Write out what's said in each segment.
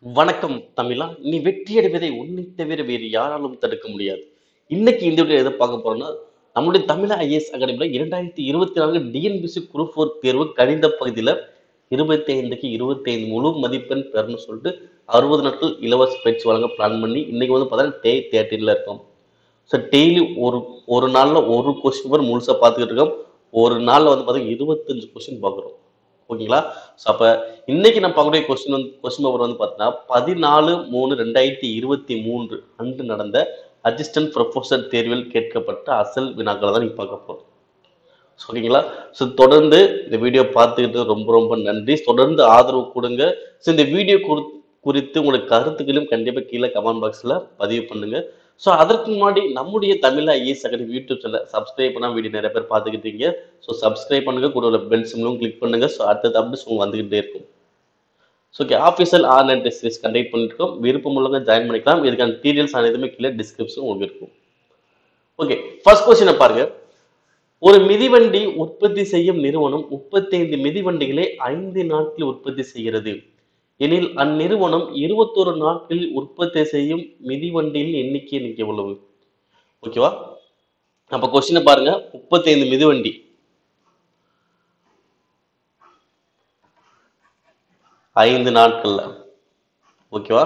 வணக்கம் தமிழா நீ வெற்றி அடைவதை உன்னை தவிர வேறு யாராலும் தடுக்க முடியாது இன்னைக்கு இந்த வீடியோ எதை பார்க்க போறோம்னா நம்முடைய தமிழா ஐஏஎஸ் அகாடமியில் இரண்டாயிரத்தி இருபத்தி நான்கு டிஎன்பிசி குரூப் ஃபோர் தேர்வு கணித பகுதியில் இருபத்தி ஐந்துக்கு இருபத்தி ஐந்து முழு மதிப்பெண் பெறணும்னு சொல்லிட்டு அறுபது நாட்கள் இலவச பயிற்சி வழங்க பிளான் பண்ணி இன்னைக்கு வந்து பார்த்தீங்கன்னா டே தேர்ட்டின்ல இருக்கோம் ஸோ டெய்லி ஒரு ஒரு நாளில் ஒரு கொஸ்டின் பேர் முழுசாக பார்த்துக்கிட்டு இருக்கோம் ஒரு நாளில் வந்து பார்த்தீங்கன்னா இருபத்தஞ்சு கொஸ்டின் பார்க்குறோம் ஓகேங்களா ஸோ அப்போ இன்னைக்கு நான் பார்க்கக்கூடிய கொஸ்டின் வந்து கொஸ்டின் பேப்பர் வந்து பார்த்தீங்கன்னா பதினாலு மூணு ரெண்டாயிரத்தி இருபத்தி மூன்று அன்று நடந்த அசிஸ்டன்ட் ப்ரொஃபஸர் தேர்வில் கேட்கப்பட்ட அசல் வினாக்களை தான் நீங்கள் பார்க்க போகிறோம் ஓகேங்களா ஸோ தொடர்ந்து இந்த வீடியோ பார்த்துக்கிட்டு ரொம்ப ரொம்ப நன்றி தொடர்ந்து ஆதரவு கொடுங்க ஸோ இந்த வீடியோ குறி குறித்து உங்களுக்கு கருத்துக்களும் கண்டிப்பாக கீழே கமெண்ட் பாக்ஸில் பதிவு பண்ணுங்க ஸோ அதற்கு முன்னாடி நம்முடைய Tamil IAS academy YouTube channel subscribe பண்ணால் வீடியோ நிறைய பேர் பார்த்துக்கிட்டீங்க ஸோ சப்ஸ்கிரைப் பண்ணுங்க கூட உள்ள பெல் சிம்லும் கிளிக் பண்ணுங்க ஸோ அடுத்தது அப்டேட்ஸ் உங்களுக்கு வந்துகிட்டே இருக்கும் so okay official online test series conduct பண்ணிருக்கோம் விருப்பம் உள்ளவங்க ஜாயின் பண்ணிக்கலாம் இதுக்கான டீடைல்ஸ் அனைத்துமே கீழே டிஸ்கிரிப்ஷன் உங்களுக்கு இருக்கும் ஓகே ஃபர்ஸ்ட் கொஸ்டினை பாருங்க ஒரு மிதிவண்டி உற்பத்தி செய்யும் நிறுவனம் முப்பத்தைந்து மிதிவண்டிகளை ஐந்து நாட்களில் உற்பத்தி செய்கிறது எனில் அந்நிறுவனம் இருபத்தொரு நாட்களில் உற்பத்தி செய்யும் மிதிவண்டியின் எண்ணிக்கை இன்னைக்கு எவ்வளவு ஓகேவா அப்ப கொஸ்டினை பாருங்க முப்பத்தைந்து மிதிவண்டி ஐந்து நாட்கள்ல ஓகேவா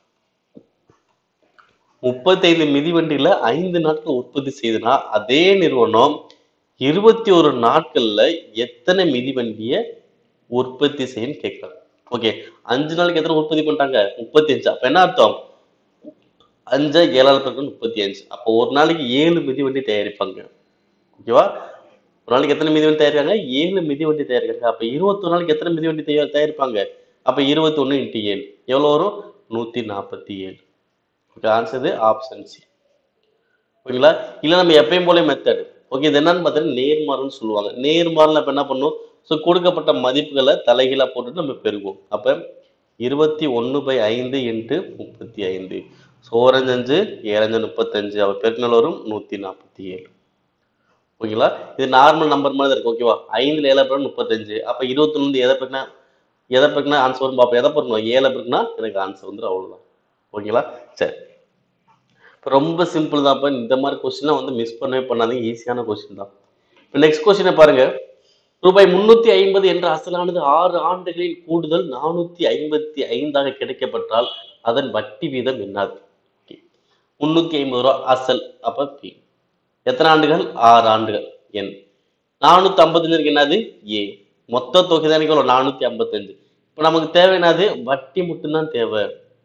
முப்பத்தைந்து மிதிவண்டியில ஐந்து நாட்கள் உற்பத்தி செய்யுதுன்னா அதே நிறுவனம் இருபத்தி ஒரு நாட்கள்ல எத்தனை மிதிவண்டிய உற்பத்தி செய்யும் கேட்கலாம் ஓகே அஞ்சு நாளைக்கு எத்தனை உற்பத்தி பண்ணிட்டாங்க முப்பத்தி அஞ்சு அப்ப என்ன அர்த்தம் அஞ்சு ஏழாவது பக்கம் முப்பத்தி அஞ்சு அப்போ ஒரு நாளைக்கு ஏழு மிதிவண்டி தயாரிப்பாங்க ஓகேவா ஒரு நாளைக்கு எத்தனை மிதிவண்டி தயாரிக்காங்க ஏழு மிதிவண்டி தயாரிக்காங்க அப்ப இருபத்தொரு நாளைக்கு எத்தனை மிதிவண்டி தயார் தயாரிப்பாங்க அப்ப இருபத்தி ஒண்ணு இன்ட்டு ஏழு எவ்வளவு வரும் நூத்தி நாற்பத்தி ஏழு ஓகே ஆன்சர் ஆப்ஷன் சி ஓகேங்களா இல்ல நம்ம எப்பயும் போல மெத்தட் ஓகே இது என்னன்னு பார்த்தீங்கன்னா நேர்மாறுன்னு சொல்லுவாங்க நேர்மாறுல இப்ப என்ன பண்ணும் ஸோ கொடுக்கப்பட்ட மதிப்புகளை தலைகீழா போட்டுட்டு நம்ம பெருகுவோம் அப்ப இருபத்தி ஒன்று பை ஐந்து இன்ட்டு முப்பத்தி ஐந்து ஸோ ஓரஞ்சு அஞ்சு ஏழஞ்சு முப்பத்தஞ்சு அவர் பெருக்கினால் வரும் நூற்றி நாற்பத்தி ஏழு ஓகேங்களா இது நார்மல் நம்பர் மாதிரி தான் இருக்கு ஓகேவா ஐந்துல ஏழை பிறகு முப்பத்தஞ்சு அப்போ இருபத்தொன்னு எதை பிறகுனா எதை பிறகுனா ஆன்சர் வரும் பார்ப்போம் எதை பிறக்கணும் ஏழை பிறகுனா எனக்கு ஆன்சர் வந்துடும் அவ்வளோதான் ஓகேங்களா சரி இப்போ ரொம்ப சிம்பிள் தான் இப்போ இந்த மாதிரி கொஸ்டின்லாம் வந்து மிஸ் பண்ணவே பண்ணாதீங்க ஈஸியான கொஸ்டின் தான் இப்போ நெக்ஸ்ட் கொஸ்டினை பாருங்க ரூபாய் முன்னூத்தி ஐம்பது என்ற அசலானது ஆறு ஆண்டுகளில் கூடுதல் நானூத்தி ஐம்பத்தி ஐந்தாக கிடைக்கப்பட்டால் அதன் வட்டி வீதம் என்னது முன்னூத்தி ஐம்பது ரூபா அசல் அப்ப பி எத்தனை ஆண்டுகள் ஆறு ஆண்டுகள் என் நானூத்தி ஐம்பதுல இருக்கு என்னது ஏ மொத்த தொகை தான் எவ்வளவு நானூத்தி ஐம்பத்தஞ்சு இப்போ நமக்கு தேவை என்னது வட்டி மட்டும்தான் தேவை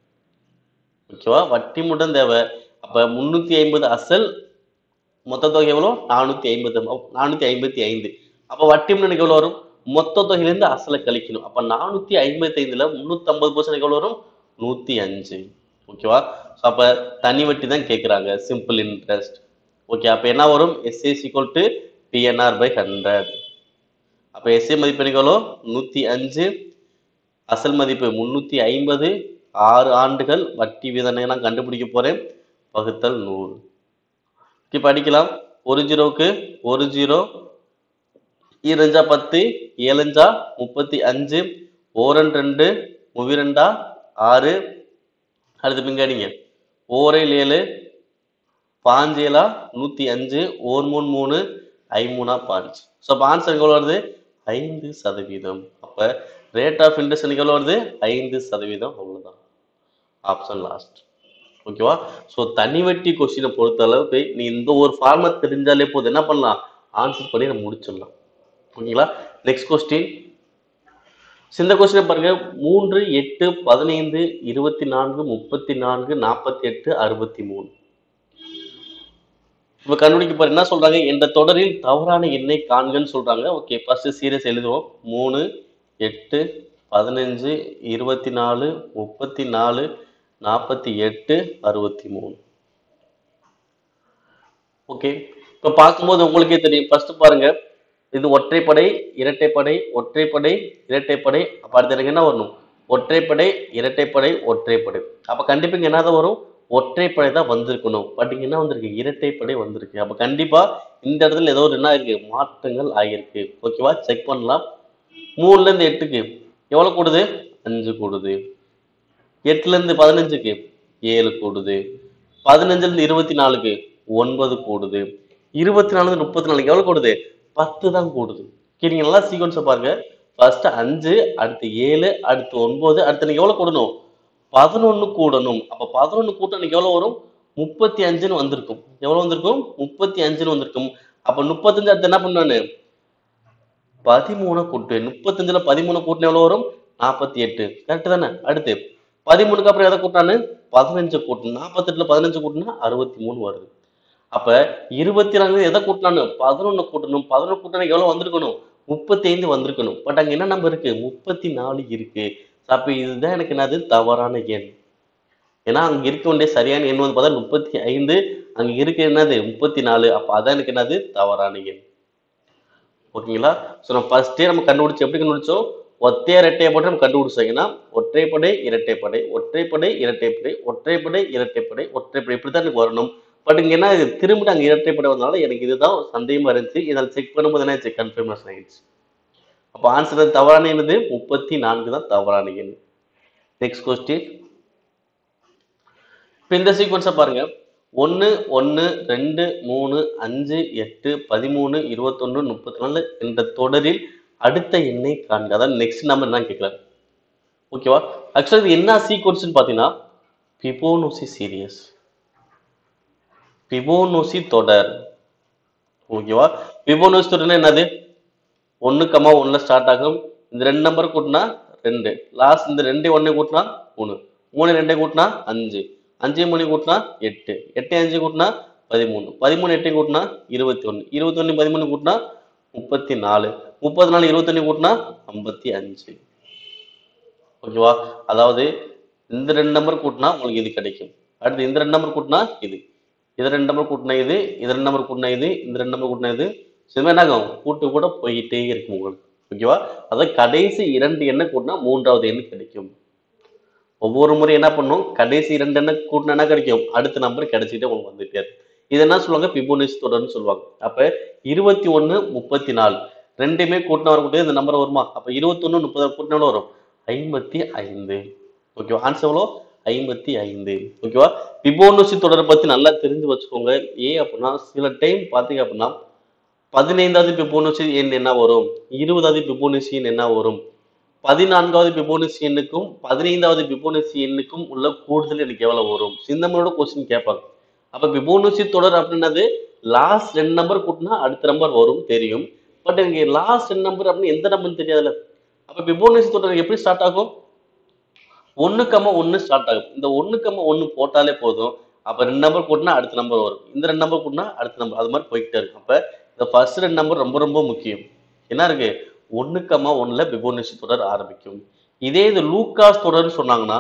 ஓகேவா வட்டி மட்டும் தேவை அப்ப முன்னூத்தி ஐம்பது அசல் மொத்த தொகை எவ்வளோ நானூத்தி ஐம்பது நானூத்தி ஐம்பத்தி ஐந்து அப்ப வட்டி எனக்கு எவ்வளவு வரும் மொத்த தொகையிலேருந்து அசலை கழிக்கணும் அப்ப நானூத்தி ஐம்பத்தி ஐந்துல முன்னூத்தி ஐம்பது பர்சன்ட் எவ்வளவு வரும் நூத்தி அஞ்சு ஓகேவா ஸோ அப்ப தனி வட்டி தான் கேட்குறாங்க சிம்பிள் இன்ட்ரெஸ்ட் ஓகே அப்ப என்ன வரும் SA equal to PNR by hundred அப்ப எஸ்ஏ மதிப்பு எனக்கு எவ்வளோ நூத்தி அஞ்சு அசல் மதிப்பு முன்னூத்தி ஐம்பது ஆறு ஆண்டுகள் வட்டி வீதனை நான் கண்டுபிடிக்க போறேன் வகுத்தல் நூறு இப்போ அடிக்கலாம் ஒரு ஜீரோவுக்கு ஒரு ஜீரோ ஈரஞ்சா பத்து ஏழஞ்சா முப்பத்தி அஞ்சு ஓரன் ரெண்டு முவிரெண்டா ஆறு அடுத்து பிங்காடிங்க ஓரைல் ஏழு பாஞ்சேலா நூத்தி அஞ்சு ஓர் மூணு மூணு ஐமூணா பாஞ்சு ஸோ அப்போ ஆன்சர் எவ்வளோ வருது ஐந்து சதவீதம் அப்போ ரேட் ஆஃப் இன்ட்ரெஸ்ட் எவ்வளோ வருது ஐந்து சதவீதம் அவ்வளோதான் ஆப்ஷன் லாஸ்ட் ஓகேவா ஸோ தனி வட்டி கொஸ்டினை பொறுத்த அளவுக்கு நீ இந்த ஒரு ஃபார்மட் தெரிஞ்சாலே போதும் என்ன பண்ணலாம் ஆன்சர் பண்ணி நம்ம முடிச்சிடலாம் ஓகேங்களா நெக்ஸ்ட் கொஸ்டின் இந்த கொஸ்டினை பாருங்க மூன்று எட்டு பதினைந்து இருபத்தி நான்கு முப்பத்தி நான்கு நாற்பத்தி எட்டு அறுபத்தி மூணு இப்போ கண்டுபிடிக்க பாரு என்ன சொல்றாங்க என்ற தொடரில் தவறான எண்ணை காண்கன்னு சொல்றாங்க ஓகே ஃபர்ஸ்ட் சீரியஸ் எழுதுவோம் மூணு எட்டு பதினஞ்சு இருபத்தி நாலு முப்பத்தி நாலு நாற்பத்தி எட்டு அறுபத்தி மூணு ஓகே இப்போ பார்க்கும்போது உங்களுக்கே தெரியும் ஃபர்ஸ்ட் பாருங்க இது ஒற்றைப்படை இரட்டைப்படை ஒற்றைப்படை இரட்டைப்படை அப்போ அடுத்து எனக்கு என்ன வரணும் ஒற்றைப்படை இரட்டைப்படை ஒற்றைப்படை அப்போ கண்டிப்பாக இங்கே என்னதான் வரும் ஒற்றைப்படை தான் வந்திருக்கணும் பட் இங்க என்ன வந்திருக்கு இரட்டைப்படை வந்திருக்கு அப்போ கண்டிப்பா இந்த இடத்துல ஏதோ ஒரு என்ன இருக்கு மாற்றங்கள் ஆகியிருக்கு ஓகேவா செக் பண்ணலாம் மூணுல இருந்து எட்டுக்கு எவ்வளவு கூடுது அஞ்சு கூடுது எட்டுல இருந்து பதினஞ்சுக்கு ஏழு கூடுது பதினஞ்சுல இருந்து இருபத்தி நாலுக்கு ஒன்பது கூடுது இருபத்தி நாலுல இருந்து முப்பத்தி நாலுக்கு எவ்வளவு கூடுது பத்து தான் கூடுது சரிங்க நல்லா சீக்வன்ஸை பாருங்க ஃபர்ஸ்ட் அஞ்சு அடுத்து ஏழு அடுத்து ஒன்பது அடுத்து எனக்கு எவ்வளவு கூடணும் பதினொன்னு கூடணும் அப்ப பதினொன்னு கூட்டம் எனக்கு எவ்வளவு வரும் முப்பத்தி அஞ்சுன்னு வந்திருக்கும் எவ்வளவு வந்திருக்கும் முப்பத்தி அஞ்சுன்னு வந்திருக்கும் அப்ப முப்பத்தஞ்சு அடுத்து என்ன பண்ணுவானு பதிமூணு கூட்டு முப்பத்தஞ்சுல பதிமூணு கூட்டினா எவ்வளவு வரும் நாற்பத்தி எட்டு கரெக்ட் தானே அடுத்து பதிமூணுக்கு அப்புறம் எதை கூட்டினானு பதினஞ்சு கூட்டணும் நாற்பத்தெட்டுல பதினஞ்சு கூட்டினா அறுபத்தி மூணு வருது அப்ப இருபத்தி நாலு எதை கூட்டினானு பதினொன்னு கூட்டணும் பதினொன்று கூட்டினா எவ்வளவு வந்திருக்கணும் முப்பத்தி ஐந்து வந்திருக்கணும் பட் அங்க என்ன நம்பர் இருக்கு முப்பத்தி நாலு இருக்கு அப்ப இதுதான் எனக்கு என்னது தவறான எண் ஏன்னா அங்க இருக்க வேண்டிய சரியான எண் வந்து பார்த்தா முப்பத்தி ஐந்து அங்க இருக்க என்னது முப்பத்தி நாலு அப்ப அதான் எனக்கு என்னது தவறான எண் ஓகேங்களா ஸோ நம்ம ஃபர்ஸ்டே நம்ம கண்டுபிடிச்சு எப்படி கண்டுபிடிச்சோம் ஒத்தைய இரட்டையை போட்டு நம்ம கண்டுபிடிச்சோம் ஏன்னா ஒற்றைப்படை இரட்டைப்படை ஒற்றைப்படை இரட்டைப்படை ஒற்றைப்படை இரட்டைப்படை ஒற்றைப்படை இப்படி தான் எனக்கு வரணும் பட் இங்க என்ன இது திரும்ப அங்கே இரட்டைப்படை வந்தனால எனக்கு இதுதான் சந்தேகமா இருந்துச்சு இதில் செக் பண்ணும்போது என்ன ஆச்சு கன்ஃபர்மேஷன் ஆயிடுச்சு அப்போ ஆன்சர் தவறான என்னது முப்பத்தி நான்கு தான் தவறான எண் நெக்ஸ்ட் கொஸ்டின் இப்போ இந்த சீக்வன்ஸை பாருங்க ஒன்று ஒன்று ரெண்டு மூணு அஞ்சு எட்டு பதிமூணு இருபத்தொன்று முப்பத்தி நாலு என்ற தொடரில் அடுத்த எண்ணை காண்க அதான் நெக்ஸ்ட் நம்பர் என்ன கேட்கலாம் ஓகேவா ஆக்சுவலாக இது என்ன சீக்வன்ஸ்னு பார்த்தீங்கன்னா பிபோனோசி சீரியஸ் பிபோனோசி தொடர் ஓகேவா பிபோனோசி தொடர்னா என்னது ஒன்று கம்மா ஒன்றில் ஸ்டார்ட் ஆகும் இந்த ரெண்டு நம்பர் கூட்டினா ரெண்டு லாஸ்ட் இந்த ரெண்டு ஒன்றே கூட்டினா மூணு மூணு ரெண்டே கூட்டினா அஞ்சு அஞ்சு மூணு கூட்டினா எட்டு எட்டு அஞ்சு கூட்டினா பதிமூணு பதிமூணு எட்டு கூட்டினா இருபத்தி ஒன்று இருபத்தி ஒன்று பதிமூணு கூட்டினா முப்பத்தி நாலு முப்பத்தி நாலு இருபத்தொன்னு கூட்டினா ஐம்பத்தி அஞ்சு ஓகேவா அதாவது இந்த ரெண்டு நம்பர் கூட்டினா உங்களுக்கு இது கிடைக்கும் அடுத்து இந்த ரெண்டு நம்பர் கூட்டினா இது இது ரெண்டு நம்பர் கூட்டினா இது இது ரெண்டு நம்பர் கூட்டினா இது இந்த ரெண்டு நம்பர் கூட்டினா இது So, இது மாதிரி என்ன ஆகும் கூட்டு கூட போயிட்டே இருக்கும் உங்களுக்கு ஓகேவா அதாவது கடைசி இரண்டு எண்ணை கூட்டினா மூன்றாவது எண்ணு கிடைக்கும் ஒவ்வொரு முறை என்ன பண்ணும் கடைசி இரண்டு எண்ணை கூட்டினா என்ன கிடைக்கும் அடுத்த நம்பர் கிடைச்சிட்டே உங்களுக்கு வந்துட்டே இருக்கும் இது என்ன சொல்லுவாங்க பிபோனிஸ் தொடர்னு சொல்லுவாங்க அப்ப இருபத்தி ஒண்ணு முப்பத்தி நாலு ரெண்டுமே கூட்டினா வரக்கூடிய இந்த நம்பர் வருமா அப்ப இருபத்தி ஒண்ணு முப்பது கூட்டினா எவ்வளவு வரும் ஐம்பத்தி ஐந்து ஓகேவா ஆன்சர் எவ்வளோ ஐம்பத்தி ஐந்து ஓகேவா பிபோனோசி தொடரை பத்தி நல்லா தெரிஞ்சு வச்சுக்கோங்க ஏன் அப்படின்னா சில டைம் பாத்தீங்க அப்படின்னா பதினைந்தாவது பிபோனசி எண் என்ன வரும் இருபதாவது பிபோனசி எண் என்ன வரும் பதினான்காவது பிபோனசி எண்ணுக்கும் பதினைந்தாவது பிபோனசி எண்ணுக்கும் உள்ள கூடுதல் எனக்கு எவ்வளவு வரும் இந்த மாதிரியோட கொஸ்டின் கேட்பாங்க அப்ப பிபோனசி தொடர் அப்படின்னது லாஸ்ட் ரெண்டு நம்பர் கூட்டினா அடுத்த நம்பர் வரும் தெரியும் பட் எனக்கு லாஸ்ட் ரெண்டு நம்பர் அப்படின்னு எந்த நம்பர்னு தெரியாதுல்ல அப்ப பிபோனசி தொடர் எப்படி ஸ்டார்ட் ஆகும் ஒண்ணு கம்மா ஒண்ணு ஸ்டார்ட் ஆகும் இந்த ஒண்ணு கம்மா ஒண்ணு போட்டாலே போதும் அப்ப ரெண்டு நம்பர் கூட்டினா அடுத்த நம்பர் வரும் இந்த ரெண்டு நம்பர் கூட்டினா அடுத்த நம்பர் அது மாதிரி போய்கிட்டே இருக்கும் அப்ப இந்த ஃபர்ஸ்ட் ரெண்டு நம்பர் ரொம்ப ரொம்ப முக்கியம் என்ன இருக்கு ஒண்ணு கம்மா ஒண்ணுல பிபோனிசி தொடர் ஆரம்பிக்கும் இதே இது லூக்காஸ் தொடர்னு சொன்னாங்கன்னா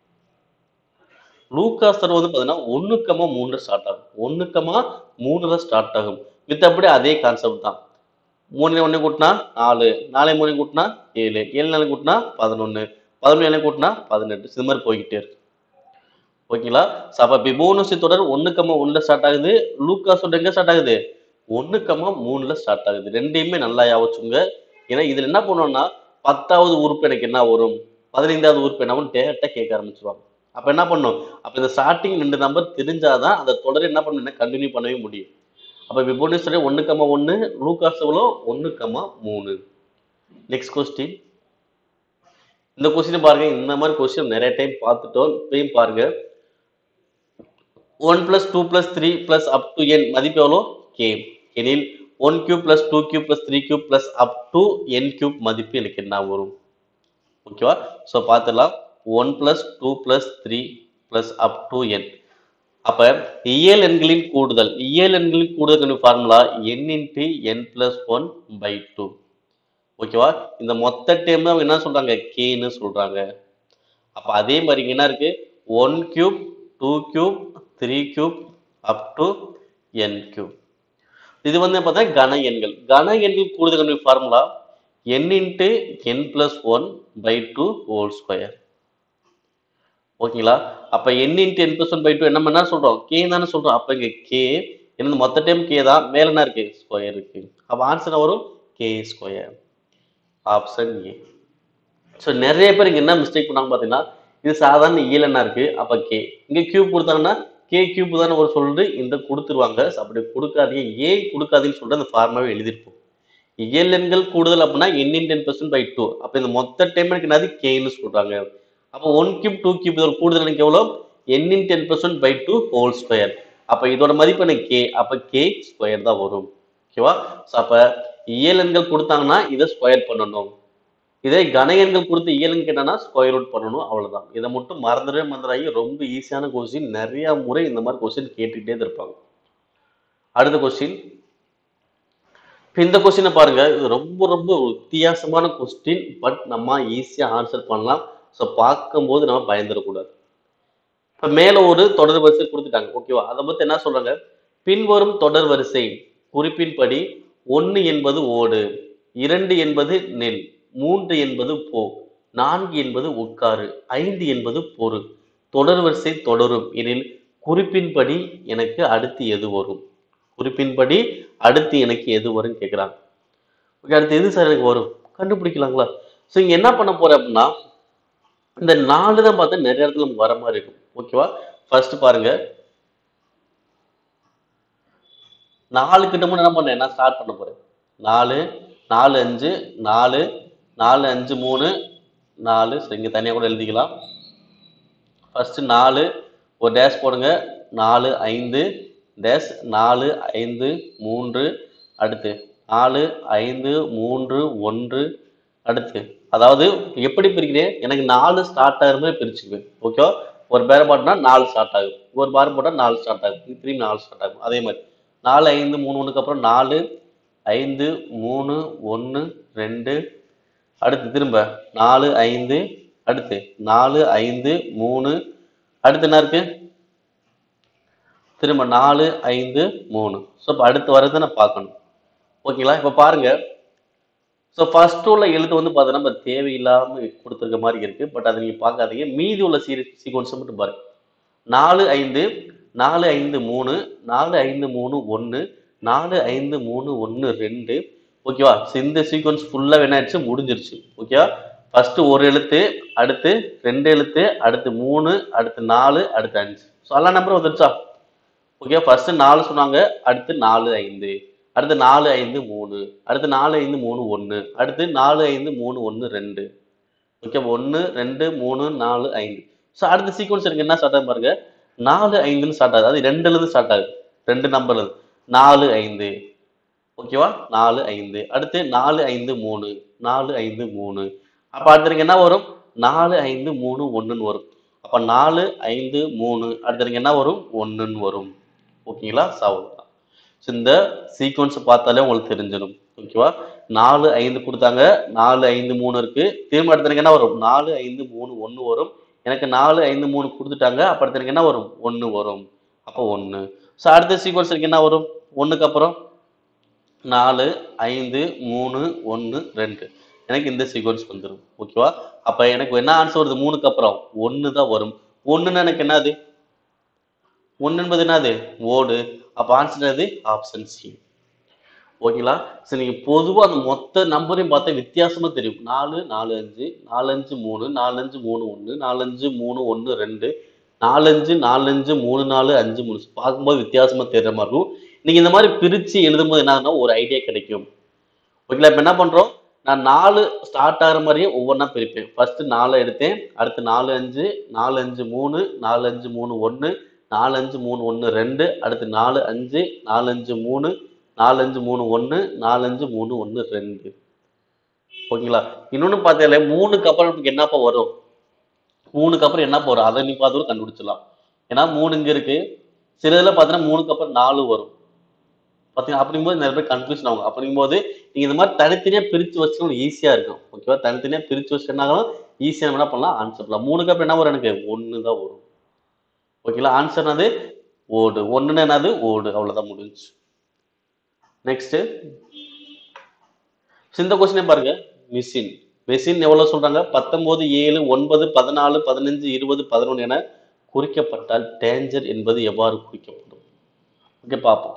லூக்காஸ் தொடர் வந்து பாத்தீங்கன்னா ஒண்ணு கம்மா மூணுல ஸ்டார்ட் ஆகும் ஒண்ணு கம்மா மூணுல ஸ்டார்ட் ஆகும் மித்தபடி அதே கான்செப்ட் தான் மூணு ஒண்ணு கூட்டினா நாலு நாலே மூணு கூட்டினா ஏழு ஏழு நாலு கூட்டினா பதினொன்னு பதினொன்று ஏழு கூட்டினா பதினெட்டு இது மாதிரி போய்கிட்டே இருக்கு ஓகேங்களா ஸோ அப்போ பிபோனசி தொடர் ஒன்று கம்மா ஒன்றில் ஸ்டார்ட் ஆகுது லூக்காஸ் தொடர் எங்கே ஸ்டார்ட் ஆகுது ஒன்று கம்மா மூணில் ஸ்டார்ட் ஆகுது ரெண்டையுமே நல்லா யாவச்சுங்க ஏன்னா இதில் என்ன பண்ணுவோம்னா பத்தாவது உறுப்பு எனக்கு என்ன வரும் பதினைந்தாவது உறுப்பு என்ன வரும் டேரெக்டாக கேட்க ஆரம்பிச்சிருவாங்க அப்போ என்ன பண்ணும் அப்போ இந்த ஸ்டார்டிங் ரெண்டு நம்பர் தெரிஞ்சாதான் அந்த தொடர் என்ன பண்ணணும் கண்டினியூ பண்ணவே முடியும் அப்போ பிபோனசி தொடர் ஒன்று கம்மா ஒன்று லூக்காஸ் எவ்வளோ ஒன்று கம்மா மூணு நெக்ஸ்ட் கொஸ்டின் இந்த கொஸ்டின் பாருங்க இந்த மாதிரி கொஸ்டின் நிறைய டைம் பார்த்துட்டோம் இப்பயும் பாருங்க one plus two plus three plus up to n மதிப்பு எவ்வளோ கே எனில் one cube plus two cube plus three cube plus up to n cube மதிப்பு எனக்கு என்ன வரும் ஓகேவா ஸோ பார்த்துடலாம் one plus two plus three plus up to n அப்ப இயல் எண்களின் கூடுதல் இயல் எண்களின் கூடுதல் formula n into n plus one by two ஓகேவா இந்த மொத்த டைம் அவங்க என்ன சொல்றாங்க கேன்னு சொல்றாங்க அப்ப அதே மாதிரி இங்க என்ன இருக்கு one cube two cube three cube up to n cube இது வந்து பார்த்தா கன எண்கள் கன எண்கள் கூடுதல் formula n into n plus one by two whole square ஓகேங்களா அப்ப n into n plus one by two என்ன என்ன சொல்றோம் கே தானே சொல்றோம் அப்ப இங்க கே என்னது மொத்த டைம் கே தான் மேல என்ன இருக்கு ஸ்கொயர் இருக்கு அப்ப ஆன்சர் வரும் k square option A so நிறைய பேர் இங்க என்ன மிஸ்டேக் பண்ணாங்க பார்த்தீங்கன்னா இது சாதாரண இயலனா இருக்கு அப்ப கே இங்க கியூப் கொடுத்தாங்கன்னா கே கியூப் தானே ஒரு சொல்லிட்டு இந்த கொடுத்துருவாங்க So, அப்படி கொடுக்காதீங்க ஏன் கொடுக்காதீங்கன்னு சொல்லிட்டு அந்த ஃபார்மாவே எழுதிருப்போம் இயல் எண்கள் கூடுதல் அப்படின்னா n in ten percent by two அப்ப இந்த மொத்த டைம் எனக்கு என்னது கேன்னு சொல்றாங்க அப்போ ஒன் கியூப் டூ கியூப் இதோட கூடுதல் எனக்கு எவ்வளோ n in ten percent by two whole square அப்ப இதோட மதிப்பு எனக்கு கே அப்ப கே ஸ்கொயர் தான் வரும் ஓகேவா ஸோ அப்ப இயல் எண்கள் கொடுத்தாங்கன்னா இதை ஸ்கொயர் பண்ணணும் இதே கன எண்கள் கொடுத்து இயலுன்னு கேட்டானா ஸ்கொயர் ரூட் பண்ணணும் அவ்வளவுதான் இதை மட்டும் மறந்துடவே மறந்துடாங்க ரொம்ப ஈஸியான கொஸ்டின் நிறைய முறை இந்த மாதிரி கொஸ்டின் கேட்டுக்கிட்டே தான் இருப்பாங்க அடுத்த கொஸ்டின் இப்போ இந்த கொஸ்டினை பாருங்க இது ரொம்ப ரொம்ப வித்தியாசமான கொஸ்டின் பட் நம்ம ஈஸியா ஆன்சர் பண்ணலாம் ஸோ பார்க்கும்போது நம்ம பயந்துடக்கூடாது இப்போ மேல ஒரு தொடர் வரிசை கொடுத்துட்டாங்க ஓகேவா அதை பத்தி என்ன சொல்றாங்க பின்வரும் தொடர் வரிசை குறிப்பின்படி ஒன்று என்பது ஓடு இரண்டு என்பது நெல் மூன்று என்பது போ நான்கு என்பது உட்காரு ஐந்து என்பது பொறு தொடர் வரிசை தொடரும் எனில் குறிப்பின்படி எனக்கு அடுத்து எது வரும் குறிப்பின்படி அடுத்து எனக்கு எது வரும்னு கேட்குறாங்க ஓகே அடுத்து எது சார் எனக்கு வரும் கண்டுபிடிக்கலாங்களா ஸோ இங்கே என்ன பண்ண போறேன் அப்படின்னா இந்த நாலு தான் பார்த்தா நிறைய இடத்துல நமக்கு வர மாதிரி இருக்கும் ஓகேவா ஃபர்ஸ்ட் பாருங்க நாலு கிட்ட மட்டும் என்ன பண்ணேன் நான் ஸ்டார்ட் பண்ண போறேன் நாலு நாலு அஞ்சு நாலு நாலு அஞ்சு மூணு நாலு சரி இங்கே தனியாக கூட எழுதிக்கலாம் ஃபர்ஸ்ட் நாலு ஒரு டேஷ் போடுங்க நாலு ஐந்து டேஷ் நாலு ஐந்து மூன்று அடுத்து நாலு ஐந்து மூன்று ஒன்று அடுத்து அதாவது எப்படி பிரிக்கிறேன் எனக்கு நாலு ஸ்டார்ட் ஆகிற மாதிரி பிரிச்சுக்குவேன் ஓகே ஒரு பேரை போட்டோம்னா நாலு ஸ்டார்ட் ஆகும் ஒரு பார் போட்டால் நாலு ஸ்டார்ட் ஆகும் திரும்பி நாலு ஸ்டார்ட் ஆகும் அதே மாதிரி நாலு ஐந்து மூணு ஒன்றுக்கு அப்புறம் நாலு ஐந்து மூணு ஒன்று ரெண்டு அடுத்து திரும்ப நாலு ஐந்து அடுத்து நாலு ஐந்து மூணு அடுத்து என்ன இருக்கு திரும்ப நாலு ஐந்து மூணு ஸோ இப்போ அடுத்து வரதை நான் பார்க்கணும் ஓகேங்களா இப்போ பாருங்க ஸோ ஃபர்ஸ்ட் உள்ள எழுத்து வந்து பார்த்தீங்கன்னா நம்ம தேவையில்லாமல் கொடுத்துருக்க மாதிரி இருக்கு பட் அதை நீங்கள் பார்க்காதீங்க மீதி உள்ள சீரி சீக்வன்ஸை மட்டும் பாருங்க நாலு ஐந்து நாலு ஐந்து மூணு நாலு ஐந்து மூணு ஒன்று நாலு ஐந்து மூணு ஒன்று ரெண்டு ஓகேவா ஸோ இந்த சீக்வன்ஸ் ஃபுல்லாக என்ன ஆயிடுச்சு முடிஞ்சிருச்சு ஓகேவா ஃபர்ஸ்ட் ஒரு எழுத்து அடுத்து ரெண்டு எழுத்து அடுத்து மூணு அடுத்து நாலு அடுத்து அஞ்சு ஸோ எல்லா நம்பரும் வந்துருச்சா ஓகே ஃபர்ஸ்ட் நாலு சொன்னாங்க அடுத்து நாலு ஐந்து அடுத்து நாலு ஐந்து மூணு அடுத்து நாலு ஐந்து மூணு ஒன்று அடுத்து நாலு ஐந்து மூணு ஒன்று ரெண்டு ஓகே ஒன்று ரெண்டு மூணு நாலு ஐந்து ஸோ அடுத்த சீக்வன்ஸ் எனக்கு என்ன ஸ்டார்ட் ஆகும் பாருங்க நாலு ஐந்துன்னு ஸ்டார்ட் ஆகுது அது ரெண்டுல இருந்து ஸ்டார்ட் ஆகுது ரெண்டு நம்பர்ல இருந்து நாலு ஐந்து ஓகேவா நாலு ஐந்து அடுத்து நாலு ஐந்து மூணு நாலு ஐந்து மூணு அப்ப அடுத்து எனக்கு என்ன வரும் நாலு ஐந்து மூணு ஒண்ணுன்னு வரும் அப்ப நாலு ஐந்து மூணு அடுத்து எனக்கு என்ன வரும் ஒண்ணுன்னு வரும் ஓகேங்களா சவுல் ஸோ இந்த சீக்வன்ஸ் பார்த்தாலே உங்களுக்கு தெரிஞ்சிடும் ஓகேவா நாலு ஐந்து கொடுத்தாங்க நாலு ஐந்து மூணு இருக்கு திரும்ப அடுத்து எனக்கு என்ன வரும் நாலு ஐந்து மூணு ஒன்று வரும் எனக்கு நாலு ஐந்து மூணு கொடுத்துட்டாங்க அப்ப அடுத்து எனக்கு என்ன வரும் ஒன்று வரும் அப்போ ஒன்று ஸோ அடுத்த சீக்வன்ஸ் எனக்கு என்ன வரும் ஒன்றுக்கு அப்புறம் நாலு ஐந்து மூணு ஒன்று ரெண்டு எனக்கு இந்த சீக்வன்ஸ் வந்துடும் ஓகேவா அப்போ எனக்கு என்ன ஆன்சர் வருது மூணுக்கு அப்புறம் ஒன்று தான் வரும் ஒன்றுன்னா எனக்கு என்னது ஒன்று என்பது என்னது ஓடு அப்போ ஆன்சர் என்னது ஆப்ஷன் சி ஓகேங்களா சரி நீங்கள் பொதுவாக அந்த மொத்த நம்பரையும் பார்த்தா வித்தியாசமா தெரியும் நாலு நாலு அஞ்சு நாலஞ்சு மூணு நாலஞ்சு மூணு ஒன்று நாலஞ்சு மூணு ஒன்று ரெண்டு நாலஞ்சு நாலஞ்சு மூணு நாலு அஞ்சு மூணு பார்க்கும்போது வித்தியாசமா தெரியுற மாதிரி இருக்கும் நீங்க இந்த மாதிரி பிரிச்சு எழுதும்போது என்ன ஆகும்னா ஒரு ஐடியா கிடைக்கும் ஓகேங்களா இப்போ என்ன பண்றோம் நான் நாலு ஸ்டார்ட் ஆகிற மாதிரியே ஒவ்வொன்றா பிரிப்பேன் ஃபர்ஸ்ட் நாலு எடுத்தேன் அடுத்து நாலு அஞ்சு நாலு அஞ்சு மூணு நாலு அஞ்சு மூணு ஒன்று நாலு அஞ்சு மூணு ஒன்று ரெண்டு அடுத்து நாலு அஞ்சு நாலு அஞ்சு மூணு நாலு அஞ்சு மூணு ஒன்று நாலு அஞ்சு மூணு ஒன்று ரெண்டு ஓகேங்களா இன்னொன்று பார்த்தாலே மூணுக்கு அப்புறம் நமக்கு என்னப்பா வரும் மூணுக்கு அப்புறம் என்ன வரும் அதை நீ பார்த்து கூட கண்டுபிடிச்சிடலாம் ஏன்னா மூணு இங்க இருக்கு சில இதில் பார்த்தீங்கன்னா மூணுக்கு அப்புறம் நாலு வரும் பார்த்தீங்கன்னா அப்படிங்கும்போது நிறைய பேர் கன்ஃபியூஷன் ஆகும் அப்படிங்கும்போது நீங்க இந்த மாதிரி தனித்தனியாக பிரித்து வச்சுக்கணும் ஈஸியாக இருக்கும் ஓகேவா தனித்தனியாக பிரித்து வச்சுட்டாலும் ஈஸியாக நம்ம என்ன பண்ணலாம் ஆன்சர் பண்ணலாம் மூணுக்கு அப்புறம் என்ன வரும் எனக்கு ஒன்று தான் வரும் ஓகேங்களா ஆன்சர் என்னது ஓடு ஒன்றுன்னு என்னது ஓடு அவ்வளோதான் முடிஞ்சு நெக்ஸ்ட் இந்த கொஸ்டினே பாருங்க மிஷின் மெஷின் எவ்வளவு சொல்றாங்க பத்தொன்பது ஏழு ஒன்பது பதினாலு பதினஞ்சு இருபது பதினொன்று என குறிக்கப்பட்டால் டேஞ்சர் என்பது எவ்வாறு குறிக்கப்படும் ஓகே பார்ப்போம்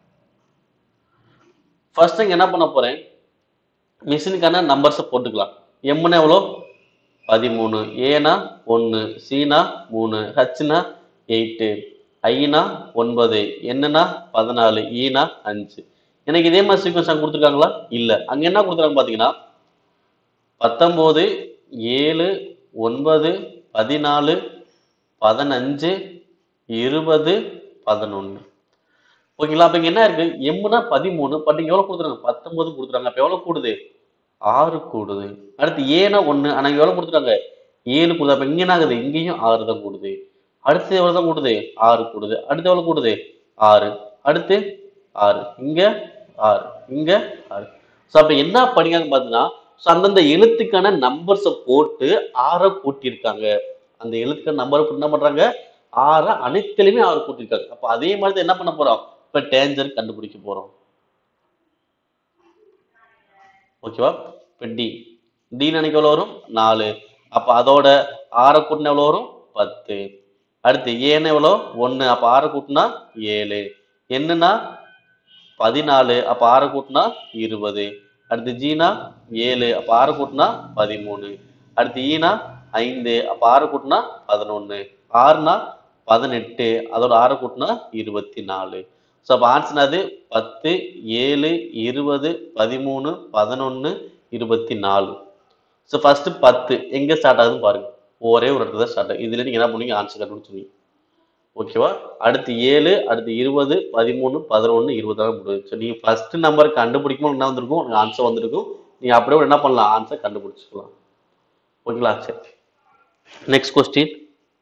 ஃபர்ஸ்ட் இங்க என்ன பண்ண போறேன் மிஷினுக்கான நம்பர்ஸை போட்டுக்கலாம் எம்னா எவ்வளோ பதிமூணு ஏனா ஒன்று சீனா மூணு ஹச்னா எயிட்டு ஐனா ஒன்பது என்னன்னா பதினாலு ஈனா அஞ்சு எனக்கு இதே மாதிரி சீக்வன்ஸ் அங்கே கொடுத்துருக்காங்களா இல்லை அங்கே என்ன கொடுத்துருக்காங்க பார்த்தீங்கன்னா பத்தொம்போது ஏழு ஒன்பது பதினாலு பதினஞ்சு இருபது பதினொன்று ஓகேங்களா அப்போ இங்கே என்ன இருக்கு எம்னா பதிமூணு பட் இங்கே எவ்வளோ கொடுத்துருக்காங்க பத்தொம்போது கொடுத்துருக்காங்க அப்போ எவ்வளோ கூடுது ஆறு கூடுது அடுத்து ஏனா ஒன்று ஆனால் இங்கே எவ்வளோ கொடுத்துருக்காங்க ஏழு கூடுது அப்போ இங்கே என்ன ஆகுது இங்கேயும் ஆறு தான் கூடுது அடுத்து எவ்வளோ தான் கூடுது ஆறு கூடுது அடுத்து எவ்வளோ கூடுது ஆறு அடுத்து ஆறு இங்கே ஆறு இங்கே ஆறு ஸோ அப்போ என்ன பண்ணிக்காங்க பார்த்தீங்கன்னா ஸோ அந்தந்த எழுத்துக்கான நம்பர்ஸை போட்டு ஆறை கூட்டியிருக்காங்க அந்த எழுத்துக்கான நம்பரை போட்டு என்ன பண்ணுறாங்க ஆறை அனைத்துலையுமே ஆறு கூட்டியிருக்காங்க அப்போ அதே மாதிரி தான் என்ன பண்ண போகிறோம் இப்போ டேஞ்சர் கண்டுபிடிக்க போகிறோம் ஓகேவா இப்போ டி டி நினைக்க எவ்வளோ வரும் நாலு அப்போ அதோட ஆறை கூட்டினா எவ்வளோ வரும் பத்து அடுத்து ஏன்னு எவ்வளோ ஒன்று அப்போ ஆறை கூட்டினா ஏழு என்னன்னா பதினாலு அப்போ ஆறை கூட்டினா இருபது அடுத்து ஜீனா ஏழு அப்போ ஆறை கூட்டினா பதிமூணு அடுத்து ஈனா ஐந்து அப்போ ஆறை கூட்டினா பதினொன்று ஆறுனா பதினெட்டு அதோட ஆறை கூட்டினா இருபத்தி நாலு ஸோ அப்போ ஆன்சர்னாது பத்து ஏழு இருபது பதிமூணு பதினொன்று இருபத்தி நாலு ஸோ ஃபர்ஸ்ட் பத்து எங்கே ஸ்டார்ட் ஆகுதுன்னு பாருங்க ஒரே ஒரு இடத்துல தான் ஸ்டார்ட் ஆகும் இதுல நீங்க என்ன பண்ணுவீங்க ஆன்சர் கண்டுபிடிச்சிருவீங்க ஓகேவா அடுத்து ஏழு அடுத்து இருபது பதிமூணு பதினொன்று இருபதாயிரம் முடியும் ஸோ நீங்கள் ஃபர்ஸ்ட் நம்பர் கண்டுபிடிக்கும் என்ன வந்திருக்கும் உங்களுக்கு ஆன்சர் வந்திருக்கும் நீங்கள் அப்படியே என்ன பண்ணலாம் ஆன்சர் கண்டுபிடிச்சிக்கலாம் ஓகேங்களா சரி நெக்ஸ்ட் கொஸ்டின்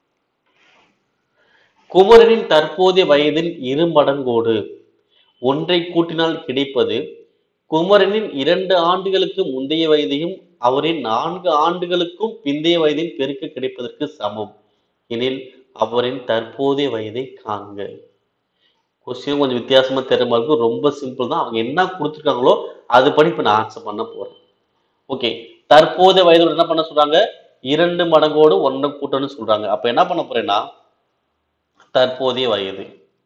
குமரனின் தற்போதைய வயதின் இரு மடங்கோடு ஒன்றை கூட்டினால் கிடைப்பது குமரனின் இரண்டு ஆண்டுகளுக்கு முந்தைய வயதையும் அவரின் நான்கு ஆண்டுகளுக்கும் பிந்தைய வயதின் பெருக்க கிடைப்பதற்கு சமம் எனில் அவரின் தற்போதைய வயதை காண்க கொஸ்டின் கொஞ்சம் வித்தியாசமா தெரிய மாதிரி இருக்கும் ரொம்ப சிம்பிள் தான் அவங்க என்ன கொடுத்துருக்காங்களோ அதுபடி இப்போ நான் ஆன்சர் பண்ண போறேன் ஓகே தற்போதைய வயதோட என்ன பண்ண சொல்றாங்க இரண்டு மடங்கோடு ஒன்றை கூட்டணும்னு சொல்றாங்க அப்ப என்ன பண்ண போறேன்னா தற்போதைய வயது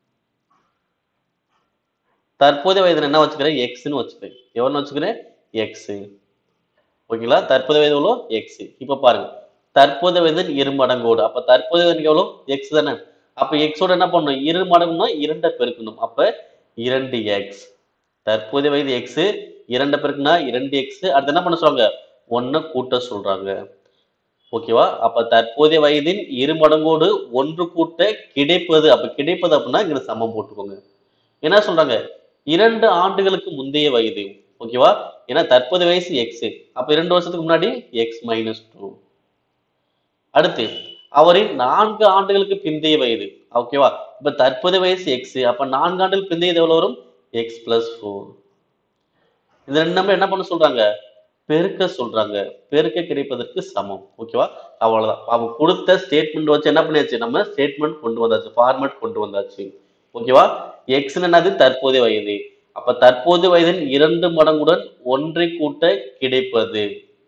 தற்போதைய வயது என்ன வச்சுக்கிறேன் எக்ஸ்ன்னு வச்சுக்கிறேன் எவன்னு வச்சுக்கிறேன் எக்ஸ் ஓகேங்களா தற்போதைய வயது எவ்வளோ எக்ஸ் இப்போ பாருங்க தற்போதைய வயது இரு மடங்கோடு அப்ப தற்போதைய வயது எவ்வளோ எக்ஸ் தானே அப்ப எக்ஸோட என்ன பண்ணணும் இரு மடங்குனா இரண்டை பெருக்கணும் அப்ப இரண்டு எக்ஸ் தற்போதைய வயது எக்ஸ் இரண்டை பெருக்குனா இரண்டு எக்ஸ் அடுத்து என்ன பண்ண சொல்றாங்க ஒன்றை கூட்ட சொல்றாங்க ஓகேவா அப்ப தற்போதைய வயதின் இரு மடங்கோடு ஒன்று கூட்ட கிடைப்பது அப்ப கிடைப்பது அப்படின்னா இங்க சமம் போட்டுக்கோங்க என்ன சொல்றாங்க இரண்டு ஆண்டுகளுக்கு முந்தைய வயது ஓகேவா ஏன்னா தற்போதைய வயசு எக்ஸ் அப்ப இரண்டு வருஷத்துக்கு முன்னாடி எக்ஸ் மைனஸ் டூ அடுத்து அவரின் நான்கு ஆண்டுகளுக்கு பிந்தைய வயது ஓகேவா இப்ப தற்போதைய வயசு எக்ஸ் அப்ப நான்கு ஆண்டுகள் பிந்தையது எவ்வளவு வரும் எக்ஸ் பிளஸ் ஃபோர் இது ரெண்டு நம்பர் என்ன பண்ண சொல்றாங்க பெருக்க சொல்றாங்க பெருக்க கிடைப்பதற்கு சமம் ஓகேவா அவ்வளவுதான் அவங்க கொடுத்த ஸ்டேட்மெண்ட் வச்சு என்ன பண்ணியாச்சு நம்ம ஸ்டேட்மெண்ட் கொண்டு வந்தாச்சு ஃபார்மேட் கொண்டு வந்தாச்சு ஓகேவா எக்ஸ் என்னது தற்போதைய வயது அப்ப தற்போதைய வயதின் இரண்டு மடங்குடன் ஒன்றை கூட்ட கிடைப்பது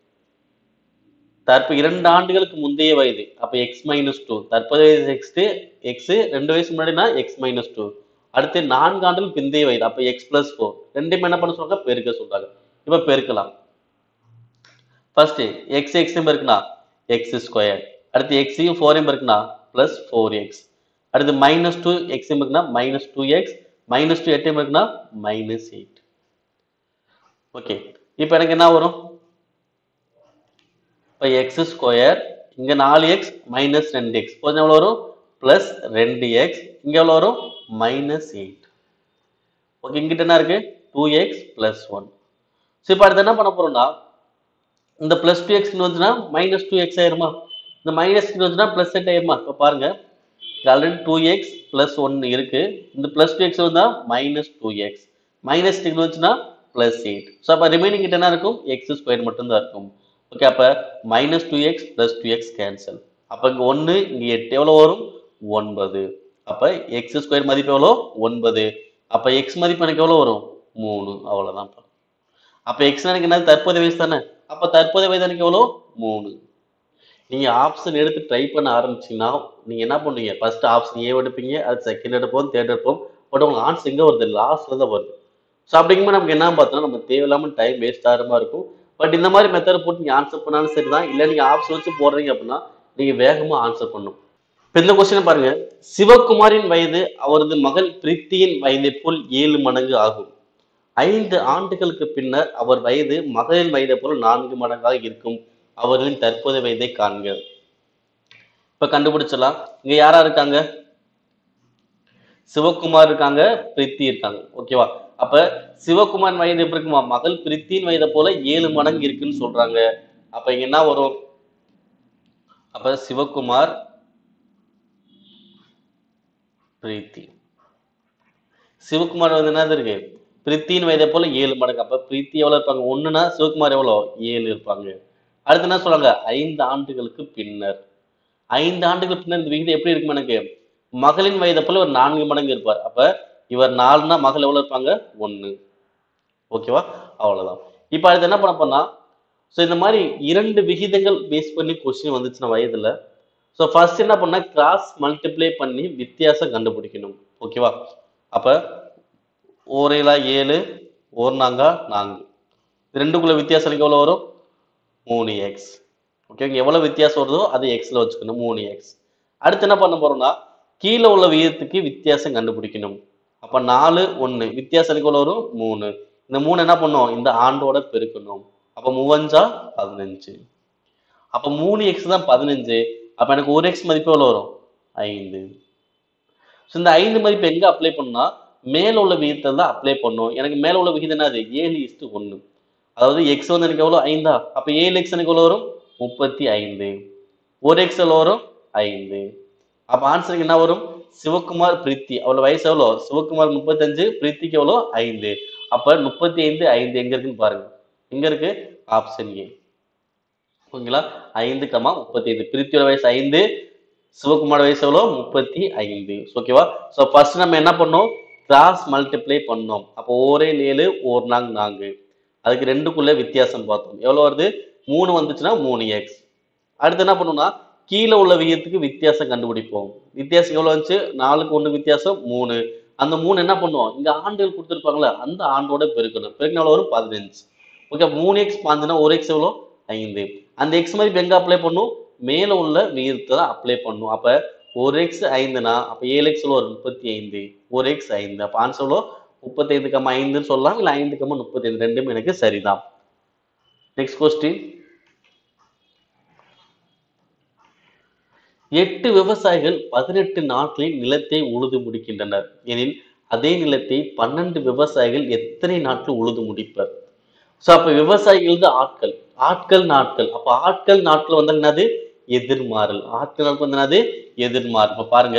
தற்ப இரண்டு ஆண்டுகளுக்கு முந்தைய வயது அப்ப எக்ஸ் மைனஸ் டூ தற்போதைய வயது எக்ஸ் எக்ஸ் ரெண்டு வயசு முன்னாடினா எக்ஸ் மைனஸ் டூ அடுத்து நான்கு ஆண்டுகள் பிந்தைய வயது அப்ப எக்ஸ் பிளஸ் ஃபோர் ரெண்டுமே என்ன பண்ண சொல்றாங்க பெருக்க சொல்றாங்க இப்ப பெருக்கலாம் ஃபர்ஸ்ட் எக்ஸ் எக்ஸ் இருக்குன்னா எக்ஸ் ஸ்கொயர் அடுத்து எக்ஸையும் ஃபோரையும் இருக்குன்னா பிளஸ் ஃபோர் எக்ஸ் அடுத்து மைனஸ் டூ எக்ஸ் இருக்குன்னா minus two x minus two எட்டையும் இருக்குன்னா மைனஸ் எயிட் ஓகே இப்போ எனக்கு என்ன வரும் இப்போ எக்ஸ் ஸ்கொயர் இங்கே நாலு எக்ஸ் மைனஸ் ரெண்டு எக்ஸ் கொஞ்சம் எவ்வளோ வரும் ப்ளஸ் ரெண்டு எக்ஸ் இங்கே எவ்வளோ வரும் மைனஸ் எயிட் ஓகே இங்கிட்ட என்ன இருக்கு two x plus one so இப்போ அடுத்து என்ன பண்ண போறோம்னா இந்த ப்ளஸ் டூ எக்ஸ்னு வந்துச்சுன்னா மைனஸ் டூ எக்ஸ் ஆயிருமா இந்த மைனஸ் வந்துச்சுன்னா ப்ளஸ் எயிட் ஆயிருமா இப்போ பாருங்க ஆல்ரெடி டூ எக்ஸ் ப்ளஸ் ஒன்று இருக்கு இந்த ப்ளஸ் டூ எக்ஸ் வந்தால் minus two x minus ten வந்துச்சுன்னா ப்ளஸ் எயிட் ஸோ அப்போ ரிமைனிங் கிட்ட என்ன இருக்கும் எக்ஸ் ஸ்கொயர் மட்டும்தான் இருக்கும் ஓகே அப்போ minus two x plus two x cancel அப்போ இங்கே ஒன்று இங்கே எட்டு எவ்வளோ வரும் ஒன்பது அப்போ எக்ஸ் ஸ்கொயர் மதிப்பு எவ்வளோ ஒன்பது அப்போ எக்ஸ் மதிப்பு எனக்கு எவ்வளோ வரும் மூணு அவ்வளோதான் அப்போ எக்ஸ் எனக்கு என்ன தற்போதைய வயசு தானே அப்போ தற்போதைய வயது எனக்கு எவ்வளோ மூணு நீங்க ஆப்ஷன் எடுத்து ட்ரை பண்ண ஆரம்பிச்சீங்கன்னா நீங்க என்ன பண்ணுவீங்க ஃபர்ஸ்ட் ஆப்ஷன் ஏ எடுப்பீங்க அது செகண்ட் எடுப்போம் தேர்ட் எடுப்போம் பட் உங்களுக்கு ஆன்சர் எங்க வருது லாஸ்ட்ல தான் வருது ஸோ அப்படிங்கும்போது நமக்கு என்ன பார்த்தோம்னா நம்ம தேவையில்லாம டைம் வேஸ்ட் ஆகிற மாதிரி இருக்கும் பட் இந்த மாதிரி மெத்தட் போட்டு நீங்க ஆன்சர் பண்ணாலும் சரிதான் இல்ல நீங்க ஆப்ஷன் வச்சு போடுறீங்க அப்படின்னா நீங்க வேகமா ஆன்சர் பண்ணும் இப்ப இந்த கொஸ்டின் பாருங்க சிவகுமாரின் வயது அவரது மகள் பிரீத்தியின் வயதை போல் ஏழு மடங்கு ஆகும் ஐந்து ஆண்டுகளுக்கு பின்னர் அவர் வயது மகளின் வயதை போல் நான்கு மடங்காக இருக்கும் அவர்களின் தற்போதைய வயதை காண்க இப்ப கண்டுபிடிச்சிடலாம் இங்க யாரா இருக்காங்க சிவகுமார் இருக்காங்க பிரீத்தி இருக்காங்க ஓகேவா அப்ப சிவகுமார் வயது எப்படி இருக்குமா மகள் பிரீத்தியின் வயதை போல ஏழு மடங்கு இருக்குன்னு சொல்றாங்க அப்ப இங்க என்ன வரும் அப்ப சிவகுமார் பிரீத்தி சிவகுமார் வந்து என்னது இருக்கு பிரீத்தியின் வயதை போல ஏழு மடங்கு அப்ப பிரீத்தி எவ்வளவு இருப்பாங்க ஒண்ணுனா சிவகுமார் எவ்வளவு ஏழு இருப்பாங்க அடுத்து என்ன சொல்றாங்க ஐந்து ஆண்டுகளுக்கு பின்னர் ஐந்து ஆண்டுகளுக்கு பின்னர் இந்த விகிதம் எப்படி இருக்கும் எனக்கு மகளின் வயதை போல ஒரு நான்கு மடங்கு இருப்பார் அப்ப இவர் நாலுனா மகள் எவ்வளவு இருப்பாங்க ஒண்ணு ஓகேவா அவ்வளவுதான் இப்ப அடுத்து என்ன பண்ண போனா ஸோ இந்த மாதிரி இரண்டு விகிதங்கள் பேஸ் பண்ணி கொஸ்டின் வந்துச்சுன்னா வயதுல ஸோ ஃபர்ஸ்ட் என்ன பண்ணா கிராஸ் மல்டிப்ளை பண்ணி வித்தியாசம் கண்டுபிடிக்கணும் ஓகேவா அப்ப ஓரேலா ஏழு ஓர் நாங்கா நான்கு இது ரெண்டுக்குள்ள வித்தியாசம் எனக்கு எவ்வளவு வரும் மூணு எக்ஸ் ஓகே எவ்வளவு வித்தியாசம் வருதோ அதை எக்ஸ்ல வச்சுக்கணும் மூணு எக்ஸ் அடுத்து என்ன பண்ண போறோம்னா கீழே உள்ள விகிதத்துக்கு வித்தியாசம் கண்டுபிடிக்கணும் அப்ப நாலு ஒண்ணு வித்தியாசம் எனக்கு எவ்வளவு வரும் மூணு இந்த மூணு என்ன பண்ணும் இந்த ஆண்டோட பெருக்கணும் அப்ப மூவஞ்சா பதினஞ்சு அப்ப மூணு எக்ஸ் தான் பதினஞ்சு அப்ப எனக்கு ஒரு எக்ஸ் மதிப்பு எவ்வளவு வரும் ஐந்து ஸோ இந்த ஐந்து மதிப்பு எங்க அப்ளை பண்ணா மேல உள்ள விகிதத்தை தான் அப்ளை பண்ணும் எனக்கு மேல உள்ள விகிதம் என்னது ஏழு இஸ்டு ஒண்ணு அதாவது எக்ஸ் வந்து எனக்கு எவ்வளவு ஐந்தா அப்ப ஏழு எக்ஸ் எனக்கு எவ்வளவு வரும் முப்பத்தி ஐந்து ஒரு எக்ஸ் எவ்வளவு வரும் ஐந்து அப்ப ஆன்சருக்கு என்ன வரும் சிவகுமார் பிரீத்தி அவ்வளவு வயசு எவ்வளோ சிவகுமார் முப்பத்தஞ்சு பிரீத்திக்கு எவ்வளோ ஐந்து அப்ப முப்பத்தி ஐந்து ஐந்து எங்க இருக்குன்னு பாருங்க எங்க இருக்கு ஆப்ஷன் ஏ ஓகேங்களா ஐந்து கமா முப்பத்தி ஐந்து பிரீத்தியோட வயசு ஐந்து சிவகுமார் வயசு எவ்வளோ முப்பத்தி ஐந்து ஓகேவா ஸோ ஃபர்ஸ்ட் நம்ம என்ன பண்ணோம் கிராஸ் மல்டிப்ளை பண்ணோம் அப்போ ஒரே ஏழு ஒரு நாங் நான்கு அதுக்கு ரெண்டுக்குள்ள வித்தியாசம் பார்த்தோம் எவ்வளவு வருது மூணு வந்துச்சுன்னா மூணு எக்ஸ் அடுத்து என்ன பண்ணணும்னா கீழே உள்ள விகிதத்துக்கு வித்தியாசம் கண்டுபிடிப்போம் வித்தியாசம் எவ்வளவு வந்துச்சு நாலுக்கு ஒன்று வித்தியாசம் மூணு அந்த மூணு என்ன பண்ணுவோம் இங்க ஆண்டுகள் கொடுத்துருப்பாங்களே அந்த ஆண்டோட பெருக்கணும் பெருக்கணும் எவ்வளவு வரும் பதினஞ்சு ஓகே மூணு எக்ஸ் பாஞ்சுனா ஒரு எக்ஸ் எவ்வளோ ஐந்து அந்த எக்ஸ் மதிப்பு எங்க அப்ளை பண்ணும் மேல உள்ள விகிதத்தை தான் அப்ளை பண்ணும் அப்ப ஒரு எக்ஸ் ஐந்துனா அப்ப ஏழு எக்ஸ் எவ்வளோ வரும் முப்பத்தி ஐந்து ஒரு எக்ஸ் ஐந்து அப்ப ஆன்சர் எவ்வளோ முப்பத்தைந்து கம்மா ஐந்துன்னு சொல்லலாம் இல்ல ஐந்து கம்மா முப்பத்தைந்து ரெண்டுமே எனக்கு சரிதான் நெக்ஸ்ட் கொஸ்டின் எட்டு விவசாயிகள் பதினெட்டு நாட்களில் நிலத்தை உழுது முடிக்கின்றனர் எனில் அதே நிலத்தை பன்னெண்டு விவசாயிகள் எத்தனை நாட்கள் உழுது முடிப்பர் சோ அப்ப விவசாயிகள் தான் ஆட்கள் ஆட்கள் நாட்கள் அப்ப ஆட்கள் நாட்கள் வந்து என்னது எதிர்மாறல் ஆட்கள் நாட்கள் வந்து என்னது எதிர்மாறல் இப்ப பாருங்க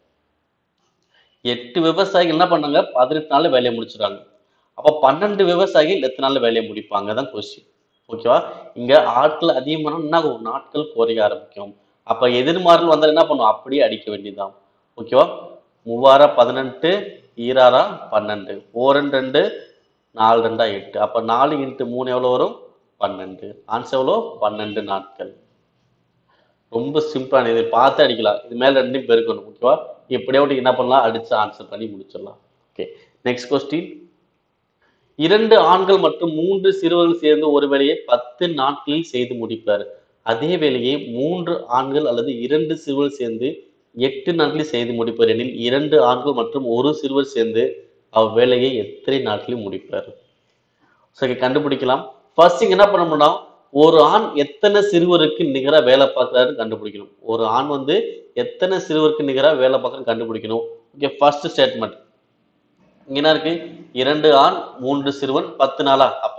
எட்டு விவசாயிகள் என்ன பண்ணாங்க பதினெட்டு நாள்ல வேலையை முடிச்சிடுறாங்க அப்ப பன்னெண்டு விவசாயிகள் எத்தனை நாள்ல வேலையை முடிப்பாங்க தான் கொஸ்டின் ஓகேவா இங்க ஆட்கள் அதிகமான என்ன ஆகும் நாட்கள் குறைய ஆரம்பிக்கும் அப்ப எதிர்மாறல் வந்தால் என்ன பண்ணும் அப்படியே அடிக்க வேண்டியதுதான் ஓகேவா மூவாரா பதினெட்டு ஈராரா பன்னெண்டு ஓரன் ரெண்டு நாலு ரெண்டா எட்டு அப்ப நாலு இன்ட்டு மூணு எவ்வளவு வரும் பன்னெண்டு ஆன்சர் எவ்வளோ பன்னெண்டு நாட்கள் ரொம்ப சிம்பிளான இதை பார்த்து அடிக்கலாம் இது மேல ரெண்டையும் பெருக்கணும் ஓகேவா எப்படியோ ஒன்று என்ன பண்ணலாம் அடிச்சு ஆன்சர் பண்ணி முடிச்சிடலாம் ஓகே நெக்ஸ்ட் கொஸ்டின் இரண்டு ஆண்கள் மற்றும் மூன்று சிறுவர்கள் சேர்ந்து ஒரு வேலையை பத்து நாட்களில் செய்து முடிப்பர் அதே வேலையை மூன்று ஆண்கள் அல்லது இரண்டு சிறுவர் சேர்ந்து எட்டு நாட்களில் செய்து முடிப்பர் எனில் இரண்டு ஆண்கள் மற்றும் ஒரு சிறுவர் சேர்ந்து அவ்வேலையை எத்தனை நாட்களில் முடிப்பர் சரி கண்டுபிடிக்கலாம் ஃபர்ஸ்ட் இங்க என்ன பண்ணணும்னா ஒரு ஆண் எத்தனை சிறுவருக்கு நிகரா வேலை பார்க்கறாருன்னு கண்டுபிடிக்கணும் ஒரு ஆண் வந்து எத்தனை சிறுவருக்கு நிகரா வேலை பார்க்கறன்னு கண்டுபிடிக்கணும் ஓகே ஃபர்ஸ்ட் ஸ்டேட்மெண்ட் இங்க என்ன இருக்கு இரண்டு ஆண் மூன்று சிறுவன் பத்து நாளா அப்ப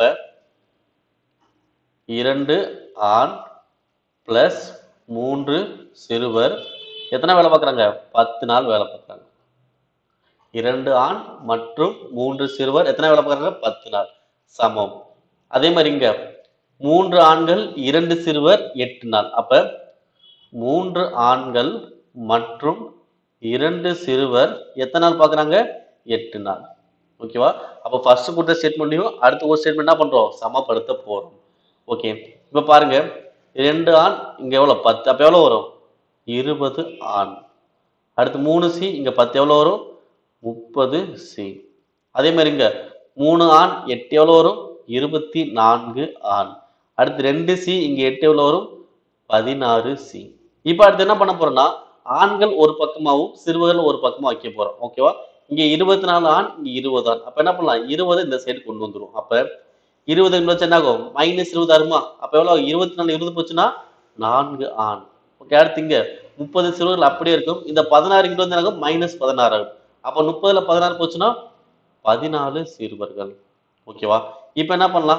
இரண்டு ஆண் பிளஸ் மூன்று சிறுவர் எத்தனை வேலை பார்க்குறாங்க பத்து நாள் வேலை பார்க்குறாங்க இரண்டு ஆண் மற்றும் மூன்று சிறுவர் எத்தனை வேலை பார்க்குறாங்க பத்து நாள் சமம் அதே மாதிரி இங்க மூன்று ஆண்கள் இரண்டு சிறுவர் எட்டு நாள் அப்ப மூன்று ஆண்கள் மற்றும் இரண்டு சிறுவர் எத்தனை நாள் பார்க்குறாங்க எட்டு நாள் ஓகேவா அப்போ ஃபர்ஸ்ட் கொடுத்த ஸ்டேட்மெண்ட்டையும் அடுத்த ஒரு ஸ்டேட்மெண்ட் என்ன பண்றோம் சமப்படுத்த போறோம் ஓகே இப்போ பாருங்க ரெண்டு ஆண் இங்க எவ்வளவு பத்து அப்ப எவ்வளவு வரும் இருபது ஆண் அடுத்து மூணு சி இங்க பத்து எவ்வளவு வரும் முப்பது சி அதே மாதிரி இங்க மூணு ஆண் எட்டு எவ்வளவு வரும் இருபத்தி நான்கு ஆண் அடுத்து ரெண்டு சி இங்க எட்டு எவ்வளவு வரும் பதினாறு சி இப்போ அடுத்து என்ன பண்ண போறோம்னா ஆண்கள் ஒரு பக்கமாவும் சிறுவர்கள் ஒரு பக்கமா வைக்க போறோம் ஓகேவா இங்க இருபத்தி நாலு ஆண் இங்க இருபது ஆண் அப்ப என்ன பண்ணலாம் இருபது இந்த சைடு கொண்டு வந்துரும் அப்ப இருபது வச்சு என்ன ஆகும் மைனஸ் இருபது ஆகுமா அப்ப எவ்வளவு இருபத்தி நாலு இருபது போச்சுன்னா நான்கு ஆண் ஓகே அடுத்து இங்க முப்பது சிறுவர்கள் அப்படியே இருக்கும் இந்த பதினாறு இங்க வந்து என்ன மைனஸ் பதினாறு ஆகும் அப்ப முப்பதுல பதினாறு போச்சுன்னா பதினாலு சிறுவர்கள் ஓகேவா இப்ப என்ன பண்ணலாம்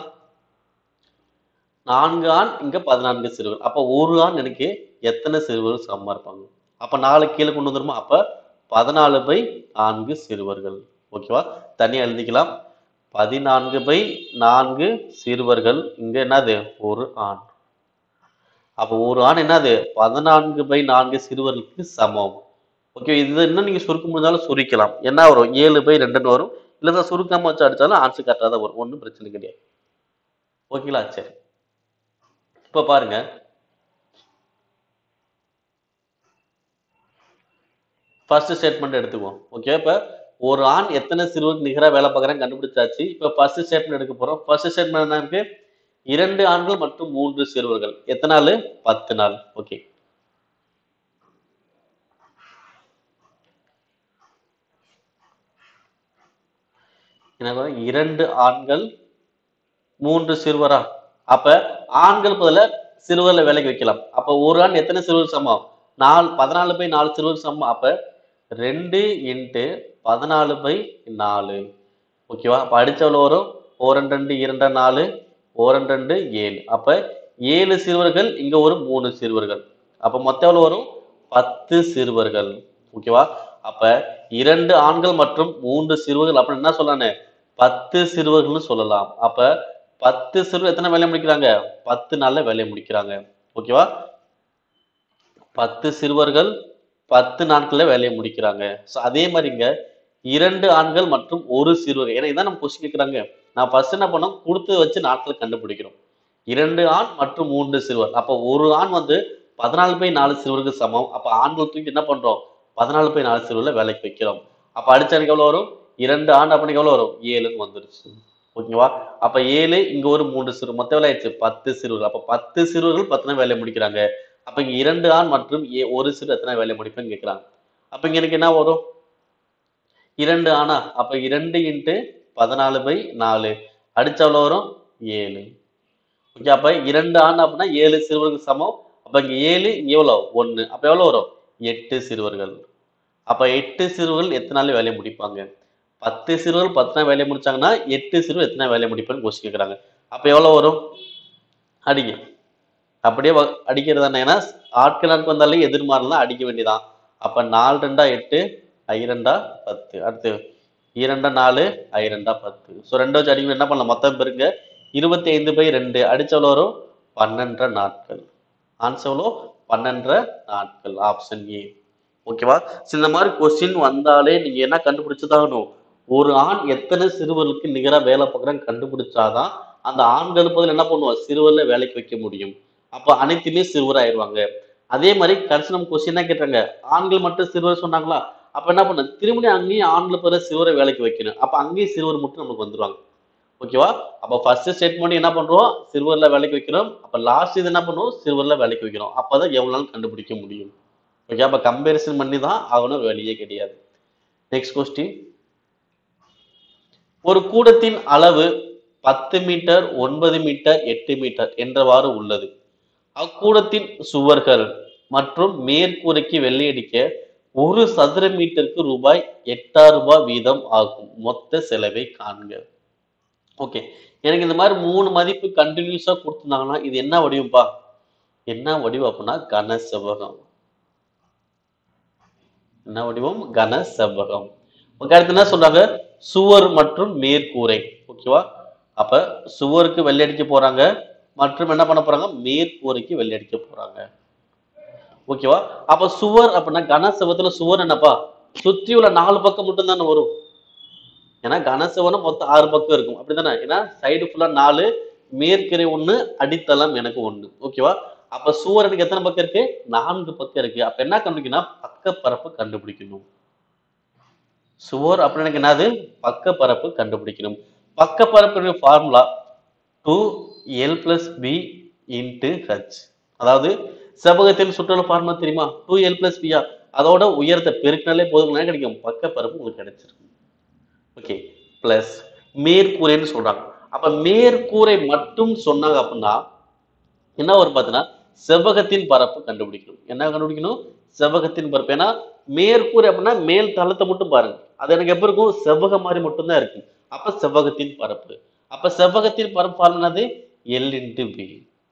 நான்கு ஆண் இங்க பதினான்கு சிறுவர் அப்ப ஒரு ஆண் எனக்கு எத்தனை சிறுவர்கள் சமமா இருப்பாங்க அப்ப நாலு கீழே கொண்டு வந்துருமா அப்ப பதினாலு பை நான்கு சிறுவர்கள் ஓகேவா தனியா எழுதிக்கலாம் பதினான்கு பை நான்கு சிறுவர்கள் இங்க என்னது ஒரு ஆண் அப்ப ஒரு ஆண் என்னது பதினான்கு பை நான்கு சிறுவர்களுக்கு சமம் ஓகே இது இன்னும் நீங்க சுருக்க முடிஞ்சாலும் சுருக்கலாம் என்ன வரும் ஏழு பை ரெண்டுன்னு வரும் இல்லைன்னா சுருக்காம வச்சு அடிச்சாலும் ஆன்சர் கரெக்டாக தான் வரும் ஒன்றும் பிரச்சனை கிடையாது ஓகேங்களா சரி இப்ப பாருங்க ஃபர்ஸ்ட் ஸ்டேட்மெண்ட் எடுத்துக்குவோம் ஓகே இப்ப ஒரு ஆண் எத்தனை சிறுவருக்கு நிகரா வேலை பார்க்கறாங்க கண்டுபிடிச்சாச்சு இப்ப ஃபர்ஸ்ட் ஸ்டேட்மெண்ட் எடுக்க போறோம் ஃபர்ஸ்ட் ஸ்டேட்மெண்ட் என்ன இருக்கு இரண்டு ஆண்கள் மற்றும் மூன்று சிறுவர்கள் எத்தனை நாள் பத்து நாள் ஓகே என்ன இரண்டு ஆண்கள் மூன்று சிறுவரா அப்ப ஆண்கள் பதில சிறுவர்ல வேலைக்கு வைக்கலாம் அப்ப ஒரு ஆண் எத்தனை சிறுவர் சமம் நாலு பதினாலு பை நாலு சிறுவர் சமம் அப்ப ரெண்டு இன்ட்டு பதினாலு பை நாலு ஓகேவா அப்ப அடிச்சவள வரும் ஓரண்டு ரெண்டு இரண்டு நாலு ஓரண்டு ரெண்டு ஏழு அப்ப ஏழு சிறுவர்கள் இங்க ஒரு மூணு சிறுவர்கள் அப்ப மொத்தம் எவ்வளவு வரும் பத்து சிறுவர்கள் ஓகேவா அப்ப இரண்டு ஆண்கள் மற்றும் மூன்று சிறுவர்கள் அப்படின்னு என்ன சொல்லலானே பத்து சிறுவர்கள்னு சொல்லலாம் அப்ப பத்து சிறுவர் எத்தனை வேலையை முடிக்கிறாங்க பத்து நாள்ல வேலையை முடிக்கிறாங்க ஓகேவா பத்து சிறுவர்கள் பத்து நாட்கள்ல வேலையை முடிக்கிறாங்க ஸோ அதே மாதிரிங்க இரண்டு ஆண்கள் மற்றும் ஒரு சிறுவர் ஏன்னா இதான் நம்ம கொஸ்டின் கேட்குறாங்க நான் ஃபர்ஸ்ட் என்ன பண்ணோம் கொடுத்து வச்சு நாட்கள் கண்டுபிடிக்கிறோம் இரண்டு ஆண் மற்றும் மூன்று சிறுவர் அப்போ ஒரு ஆண் வந்து பதினாலு பை நாலு சிறுவருக்கு சமம் அப்போ ஆண்கள் தூக்கி என்ன பண்றோம் பதினாலு பை நாலு சிறுவர்ல வேலைக்கு வைக்கிறோம் அப்போ அடிச்சனுக்கு எவ்வளவு வரும் இரண்டு ஆண் அப்படிக்கு எவ்வளவு வரும் ஏழுன்னு வந்துருச்சு ஓகேவா அப்ப ஏழு இங்க ஒரு மூன்று சிறு மொத்தம் எவ்வளவு ஆயிடுச்சு பத்து சிறுவர்கள் அப்ப பத்து சிறுவர்கள் பத்து நாள் வேலையை முடிக்கிறாங்க அப்ப இங்க இரண்டு ஆண் மற்றும் ஏ- ஒரு சிறு எத்தனை வேலையை முடிப்பேன்னு கேட்கிறாங்க அப்ப இங்க எனக்கு என்ன வரும் இரண்டு ஆணா அப்ப இரண்டு இன்ட்டு பதினாலு பை நாலு அடிச்ச எவ்வளவு வரும் ஏழு ஓகே அப்ப இரண்டு ஆண் அப்படின்னா ஏழு சிறுவர்களுக்கு சமம் அப்ப இங்க ஏழு இங்க எவ்வளவு ஒண்ணு அப்ப எவ்வளவு வரும் எட்டு சிறுவர்கள் அப்ப எட்டு சிறுவர்கள் எத்தனை நாள் வேலையை முடிப்பாங்க பத்து சிறுவர்கள் பத்து நாள் வேலையை முடிச்சாங்கன்னா எட்டு சிறுவர் எத்தனை நாள் வேலையை முடிப்பான்னு கொஸ்டின் கேட்குறாங்க அப்ப எவ்வளவு வரும் அடிங்க அப்படியே வ- அடிக்கிறது தானே ஏன்னா ஆட்கள் நாட்கு வந்தாலே எதிர்மாறலாம் அடிக்க வேண்டியதான் அப்ப நாலு ரெண்டா எட்டு ஐ ரெண்டா பத்து அடுத்து இரண்டா நாலு ஐ ரெண்டா பத்து ஸோ ரெண்டு வச்சு அடிக்க என்ன பண்ணலாம் மொத்தம் பெருங்க இருபத்தி ஐந்து பை ரெண்டு அடிச்ச எவ்வளோ வரும் பன்னெண்டரை நாட்கள் ஆன்சர் எவ்வளோ பன்னெண்டரை நாட்கள் ஆப்ஷன் ஏ ஓகேவா So, இந்த மாதிரி கொஸ்டின் வந்தாலே நீங்க என்ன கண்டுபிடிச்சுதாகணும் ஒரு ஆண் எத்தனை சிறுவர்களுக்கு நிகரா வேலை பார்க்குறாங்க கண்டுபிடிச்சாதான் அந்த ஆண்கள் பதில் என்ன பண்ணுவோம் சிறுவர்ல வேலைக்கு வைக்க முடியும் அப்ப அனைத்துமே சிறுவர் ஆயிடுவாங்க அதே மாதிரி கடைசி நம்ம கொஸ்டின் என்ன கேட்டாங்க ஆண்கள் மட்டும் சிறுவர் சொன்னாங்களா அப்ப என்ன பண்ண திரும்பி அங்கேயும் ஆண்கள் பிற சிறுவரை வேலைக்கு வைக்கணும் அப்ப அங்கேயும் சிறுவர் மட்டும் நமக்கு வந்துருவாங்க ஓகேவா அப்ப ஃபர்ஸ்ட் ஸ்டேட்மெண்ட் என்ன பண்றோம் சிறுவர்ல வேலைக்கு வைக்கிறோம் அப்ப லாஸ்ட் இது என்ன பண்ணுவோம் சிறுவர்ல வேலைக்கு வைக்கிறோம் அப்பதான் எவ்வளவு நாள் கண்டுபிடிக்க முடியும் ஓகே அப்ப கம்பேரிசன் பண்ணி தான் ஆகணும் வேலையே கிடையாது நெக்ஸ்ட் கொஸ்டின் ஒரு கூடத்தின் அளவு பத்து மீட்டர் ஒன்பது மீட்டர் எட்டு மீட்டர் என்றவாறு உள்ளது அக்கூடத்தின் சுவர்கள் மற்றும் மேற்கூரைக்கு வெள்ளையடிக்க ஒரு சதுர மீட்டருக்கு ரூபாய் எட்டாயிரம் ரூபாய் வீதம் ஆகும் மொத்த செலவை காண்க ஓகே எனக்கு இந்த மாதிரி மூணு மதிப்பு கண்டினியூஸா கொடுத்துருந்தாங்கன்னா இது என்ன வடிவம்பா என்ன வடிவம் அப்படின்னா கன செவ்வகம் என்ன வடிவம் கன செவ்வகம் ஓகே அடுத்து என்ன சொல்றாங்க சுவர் மற்றும் மேற்கூரை ஓகேவா அப்ப சுவருக்கு வெள்ளையடிக்க போறாங்க மற்றும் என்ன பண்ண போறாங்க மேற்கூரைக்கு வெள்ளையடிக்க போறாங்க ஓகேவா அப்ப சுவர் அப்படின்னா கன செவத்துல சுவர் என்னப்பா சுத்தி உள்ள நாலு பக்கம் மட்டும் தானே வரும் ஏன்னா கனசெவனம் மொத்தம் ஆறு பக்கம் இருக்கும் அப்படிதானே ஏன்னா சைடு ஃபுல்லா நாலு மேற்கரை ஒண்ணு அடித்தளம் எனக்கு ஒண்ணு ஓகேவா அப்ப சுவர் எனக்கு எத்தனை பக்கம் இருக்கு நான்கு பக்கம் இருக்கு அப்ப என்ன கண்டுபிடிக்கணும் பக்கப்பரப்பு கண்டுபிடிக்கணும் சுவர் அப்படின்னு எனக்கு என்னது பக்கப்பரப்பு கண்டுபிடிக்கணும் பக்கப்பரப்பு formula two l plus b into h அதாவது செவ்வகத்தின் சுற்றளவு ஃபார்முலா தெரியுமா டூ எல் பிளஸ் பியா அதோட உயரத்தை பெருக்கினாலே போதும் கிடைக்கும் பக்க பரப்பு உங்களுக்கு கிடைச்சிருக்கு ஓகே பிளஸ் மேற்கூரைன்னு சொல்றாங்க அப்ப மேற்கூரை மட்டும் சொன்னாங்க அப்படின்னா என்ன வரும் பார்த்தீங்கன்னா செவ்வகத்தின் பரப்பு கண்டுபிடிக்கணும் என்ன கண்டுபிடிக்கணும் செவ்வகத்தின் பரப்பு ஏன்னா மேற்கூரை அப்படின்னா மேல் தளத்தை மட்டும் பாருங்க அது எனக்கு எப்ப இருக்கும் செவ்வகம் மாதிரி மட்டும்தான் இருக்கும் அப்ப செவ்வகத்தின் பரப்பு அப்ப செவ்வகத்தின் பரப்பு என்னது எல் இன்ட்டு பி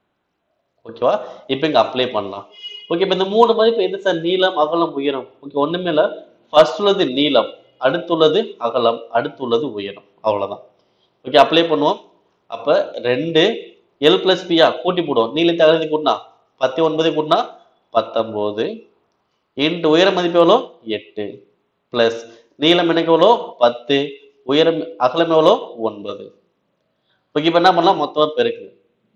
ஓகேவா இப்போ இங்க அப்ளை பண்ணலாம் ஓகே இப்போ இந்த மூணு மதிப்பு எது சார் நீளம் அகலம் உயரம் ஓகே ஒண்ணுமே இல்லை ஃபர்ஸ்ட் உள்ளது நீளம் அடுத்துள்ளது அகலம் அடுத்துள்ளது உயரம் அவ்வளவுதான் ஓகே அப்ளை பண்ணுவோம் அப்ப ரெண்டு எல் பிளஸ் பியா கூட்டி போடுவோம் நீளத்தை அகலத்தை கூட்டினா பத்து ஒன்பதை கூட்டினா பத்தொன்பது இன்ட்டு உயர மதிப்பு எவ்வளோ எட்டு பிளஸ் நீளம் எனக்கு எவ்வளோ பத்து உயரம் அகலம் எவ்வளோ ஒன்பது ஓகே இப்போ என்ன பண்ணலாம் மொத்தமா பெருக்கு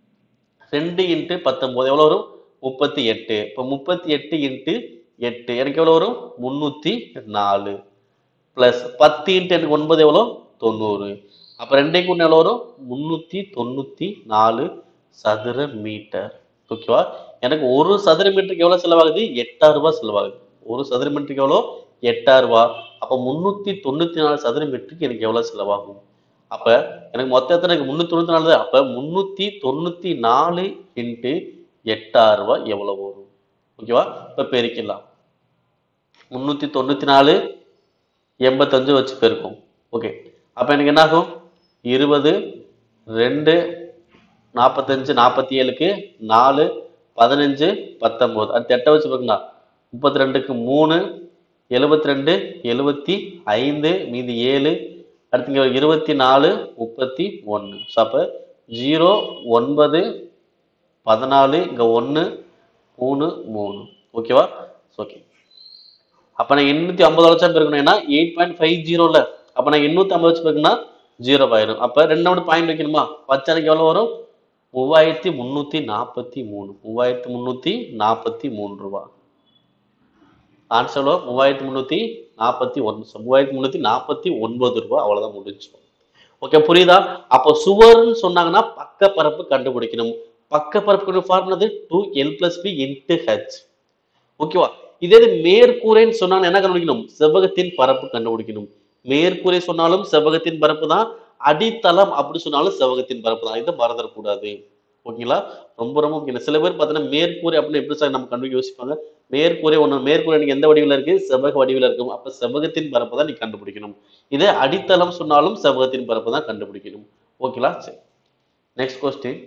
ரெண்டு இன்ட்டு பத்தொன்பது எவ்வளோ வரும் முப்பத்தி எட்டு இப்போ முப்பத்தி எட்டு இன்ட்டு எட்டு எனக்கு எவ்வளோ வரும் முந்நூற்றி நாலு ப்ளஸ் பத்து இன்ட்டு எனக்கு ஒன்பது எவ்வளோ தொண்ணூறு அப்போ ரெண்டே கூட்டு எவ்வளோ வரும் முந்நூற்றி தொண்ணூற்றி நாலு சதுர மீட்டர் ஓகேவா எனக்கு ஒரு சதுர மீட்டருக்கு எவ்வளோ செலவாகுது எட்டாயிரம் ரூபாய் செலவாகுது ஒரு சதுர மீட்டருக்கு எவ்வளோ எட்டாயிரம் ரூபாய் அப்போ முந்நூற்றி தொண்ணூற்றி நாலு சதுர மீட்டருக்கு எனக்கு எவ்வளோ செலவாகும் அப்ப எனக்கு மொத்த எத்தனை இருக்கு முந்நூத்தி தொண்ணூத்தி நாலு தான். அப்ப முந்நூத்தி தொண்ணூத்தி நாலு இன்ட்டு எட்டாயிரம் ரூபாய் எவ்வளவு வரும் ஓகேவா இப்ப பெருக்கிடலாம் முந்நூத்தி தொண்ணூத்தி நாலு எண்பத்தஞ்சு வச்சு பெருக்கும் ஓகே அப்ப எனக்கு என்ன ஆகும் இருபது ரெண்டு நாற்பத்தஞ்சு நாற்பத்தி ஏழுக்கு நாலு பதினஞ்சு பத்தொன்பது அடுத்து எட்டை வச்சு பாருங்களா முப்பத்தி ரெண்டுக்கு மூணு எழுபத்தி ரெண்டு எழுபத்தி ஐந்து மீதி ஏழு அடுத்து இங்க இருபத்தி நாலு முப்பத்தி ஒன்று ஸோ அப்போ ஜீரோ ஒன்பது பதினாலு இங்க ஒன்று மூணு மூணு ஓகேவா ஓகே அப்போ நான் எண்ணூற்றி ஐம்பது லட்சம் பெருக்கணும் ஏன்னா எயிட் பாயிண்ட் ஃபைவ் ஜீரோல அப்போ நான் எண்ணூற்றி ஐம்பது லட்சம் பெருக்குன்னா ஜீரோ ஆயிடும் அப்போ ரெண்டு நம்பர் பாயிண்ட் வைக்கணுமா பச்சனைக்கு எவ்வளோ வரும் மூவாயிரத்தி முந்நூற்றி நாற்பத்தி மூணு மூவாயிரத்தி முந்நூற்றி நாற்பத்தி மூணு ரூபா ஆன்சர் எவ்வளோ மூவாயிரத்தி முந்நூற்றி நாற்பத்தி ஒன்று மூவாயிரத்தி முந்நூற்றி நாற்பத்தி ஒன்பது ரூபா அவ்வளோதான் முடிஞ்சு ஓகே புரியுதா அப்போ சுவர்னு சொன்னாங்கன்னா பக்க பரப்பு கண்டுபிடிக்கணும் பக்க பரப்பு ஃபார்முலது two l plus b into h ஓகேவா இதே இது மேற்கூரைன்னு சொன்னாங்க என்ன கண்டுபிடிக்கணும் செவ்வகத்தின் பரப்பு கண்டுபிடிக்கணும் மேற்கூரை சொன்னாலும் செவ்வகத்தின் பரப்பு தான் அடித்தளம் அப்படி சொன்னாலும் செவ்வகத்தின் பரப்பு தான் இதை மறந்துடக்கூடாது ஓகேங்களா ரொம்ப ரொம்ப முக்கியம் சில பேர் பார்த்தீங்கன்னா மேற்கூரை அப்படின்னு எப்படி சார் நம்ம கண்டுபிடிக்க யோசிப்பாங்க மேற்கூரை ஒன்று மேற்கூரை எனக்கு எந்த வடிவில் இருக்கு செவ்வக வடிவில் இருக்கும் அப்ப செவ்வகத்தின் பரப்பு தான் நீ கண்டுபிடிக்கணும் இதே அடித்தளம் சொன்னாலும் செவ்வகத்தின் பரப்பு தான் கண்டுபிடிக்கணும் ஓகேங்களா சரி நெக்ஸ்ட் கொஸ்டின்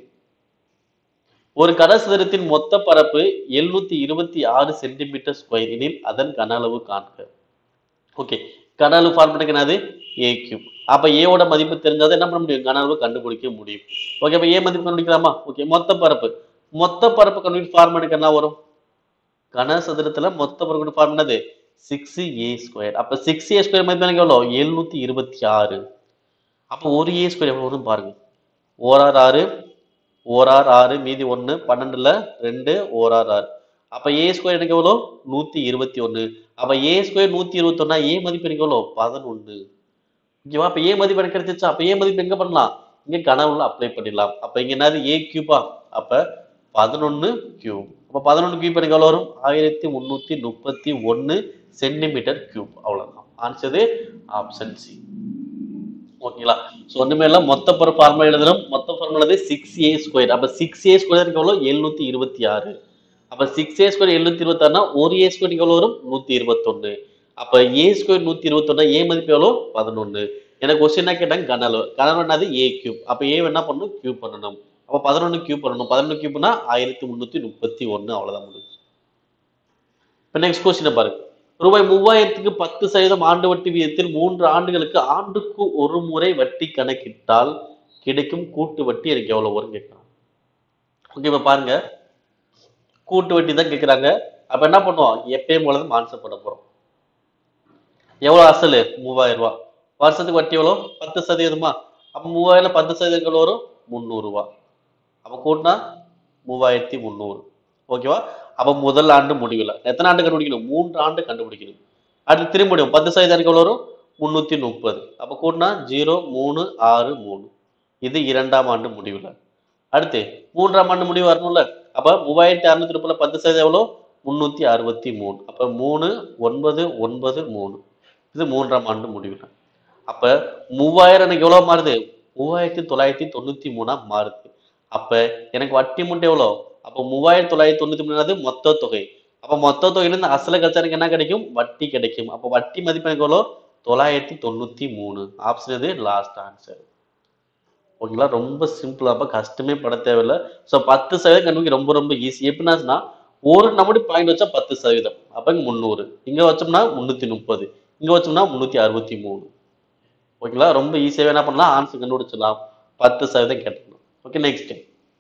ஒரு கனசதுரத்தின் மொத்த பரப்பு எழுநூத்தி இருபத்தி ஆறு சென்டிமீட்டர் ஸ்கொயர் எனில் அதன் கன அளவு காண்க ஓகே கன அளவு ஃபார்முலாக்கு என்னது ஏ கியூப் அப்ப ஏவோட மதிப்பு தெரிஞ்சாதான் என்ன பண்ண முடியும் கன அளவு கண்டுபிடிக்க முடியும் ஓகே அப்ப ஏ மதிப்பு கண்டுபிடிக்கலாமா ஓகே மொத்த பரப்பு மொத்த பரப்பு கண்டுபிடிக்க ஃபார்முலாக்கு என்ன வரும் கனசதுரத்துல மொத்த பரப்பு ஃபார்ம் என்னது சிக்ஸ் ஏ ஸ்கொயர் அப்ப சிக்ஸ் ஏ ஸ்கொயர் மதிப்பு எனக்கு எவ்வளோ எழுநூத்தி இருபத்தி ஆறு அப்போ ஒரு ஏ ஸ்கொயர் எவ்வளோ வரும் பாருங்க ஓரார் ஆறு ஓரார் ஆறு மீதி ஒன்று பன்னெண்டுல ரெண்டு ஓரார் ஆறு அப்ப ஏ ஸ்கொயர் எனக்கு எவ்வளோ நூத்தி இருபத்தி ஒன்று அப்ப ஏ ஸ்கொயர் நூத்தி இருபத்தொன்னா ஏ மதிப்பு எனக்கு எவ்வளோ பதினொன்று ஓகேவா அப்ப ஏ மதிப்பு எனக்கு கிடைச்சிச்சா அப்ப ஏ மதிப்பு எங்க பண்ணலாம் இங்க கனவுல அப்ளை பண்ணிடலாம் அப்ப இங்க என்னது ஏ கியூபா அப்ப பதினொன்னு கியூப் அப்ப பதினொன்று கியூப் எனக்கு எவ்வளவு வரும் ஆயிரத்தி முன்னூத்தி முப்பத்தி ஒன்னு சென்டிமீட்டர் கியூப் அவ்வளவுதான் ஆன்சரு ஆப்ஷன் சி ஓகேங்களா ஸோ ஒண்ணுமே இல்லை மொத்த பர ஃபார்முலா எழுதணும் மொத்த ஃபார்முலா சிக்ஸ் ஏ ஸ்கொயர் அப்ப சிக்ஸ் ஏ ஸ்கொயர் எவ்வளோ எழுநூத்தி இருபத்தி ஆறு அப்ப சிக்ஸ் ஏ ஸ்கொயர் எழுநூத்தி இருபத்தாறுனா ஒரு ஏ ஸ்கொயர் எவ்வளோ வரும் நூத்தி இருபத்தொன்னு அப்ப ஏ ஸ்கொயர் நூத்தி இருபத்தொன்னு ஏ மதிப்பு எவ்வளோ பதினொன்னு எனக்கு கொஸ்டின் என்ன கேட்டாங்க கனல் கனல் என்னது ஏ கியூப் அப்ப ஏ என்ன பண்ணணும் கியூப் பண்ணணும் அப்ப பதினொன்னு கியூப் பண்ணணும் பதினொன்று கியூப்னா ஆயிரத்தி முன்னூத்தி முப்பத்தி ஒன்னு அவ்வளவுதான் முடிஞ்சு இப்ப நெக்ஸ்ட் கொஸ்டின் பாருங்க ரூபாய் மூவாயிரத்துக்கு பத்து சதவீதம் ஆண்டு வட்டி விகிதத்தில் மூன்று ஆண்டுகளுக்கு ஆண்டுக்கு ஒரு முறை வட்டி கணக்கிட்டால் கிடைக்கும் கூட்டு வட்டி எனக்கு எவ்வளவு வரும் கேட்கலாம் ஓகே இப்ப பாருங்க கூட்டு வட்டி தான் கேட்குறாங்க அப்ப என்ன பண்ணுவோம் எப்பயும் போல தான் ஆன்சர் பண்ண போறோம் எவ்வளவு அசலு மூவாயிரம் ரூபாய் வருஷத்துக்கு வட்டி எவ்வளோ பத்து சதவீதமா அப்ப மூவாயிரம் பத்து சதவீதம் எவ்வளவு வரும் முந்நூறு ரூபாய் அப்ப கூட்டினா மூவாயிரத்தி முந்நூறு ஓகேவா அப்ப முதல் ஆண்டு முடிவில் எத்தனை ஆண்டு கண்டுபிடிக்கணும் மூன்று ஆண்டு கண்டுபிடிக்கணும் அடுத்து திரும்ப முடியும் பத்து சதவீதம் எவ்வளவு வரும் முந்நூத்தி முப்பது அப்ப கூட்டினா ஜீரோ மூணு ஆறு மூணு இது இரண்டாம் ஆண்டு முடிவில் அடுத்து மூன்றாம் ஆண்டு முடிவு வரணும்ல அப்ப மூவாயிரத்தி அறுநூத்தி முப்பதுல பத்து சதவீதம் எவ்வளோ முன்னூத்தி அறுபத்தி மூணு அப்ப மூணு ஒன்பது ஒன்பது மூணு இது மூன்றாம் ஆண்டு முடிவு அப்ப மூவாயிரம் எனக்கு எவ்வளவு மாறுது மூவாயிரத்தி தொள்ளாயிரத்தி தொண்ணூத்தி மூணா மாறுது அப்ப எனக்கு வட்டி முட்டை எவ்வளோ அப்போ மூவாயிரத்தி தொள்ளாயிரத்தி தொண்ணூத்தி மூணாவது மொத்த தொகை அப்ப மொத்த தொகையிலிருந்து அசல கழிச்சா எனக்கு என்ன கிடைக்கும் வட்டி கிடைக்கும் அப்ப வட்டி மதிப்பு எனக்கு எவ்வளோ தொள்ளாயிரத்தி தொண்ணூத்தி மூணு ஆப்ஷன் இது லாஸ்ட் ஆன்சர் ஓகேங்களா ரொம்ப சிம்பிளா அப்ப கஷ்டமே பட தேவையில்லை ஸோ பத்து சதவீதம் கண்டுபிடிக்க ரொம்ப ரொம்ப ஈஸி எப்படின்னா ஒரு நம்மடி பாயிண்ட் வச்சா பத்து சதவீதம் அப்ப இங்க முந்நூறு இங்க வச்சோம்னா முன்னூத்தி முப்பது இங்க வச்சோம்னா முன்னூத்தி அறுபத்தி மூணு ஓகேங்களா ரொம்ப ஈஸியாக என்ன பண்ணலாம் ஆன்சர் கண்டுபிடிச்சிடலாம் பத்து சதவீதம் கேட்டுக்கணும் ஓகே நெக்ஸ்ட்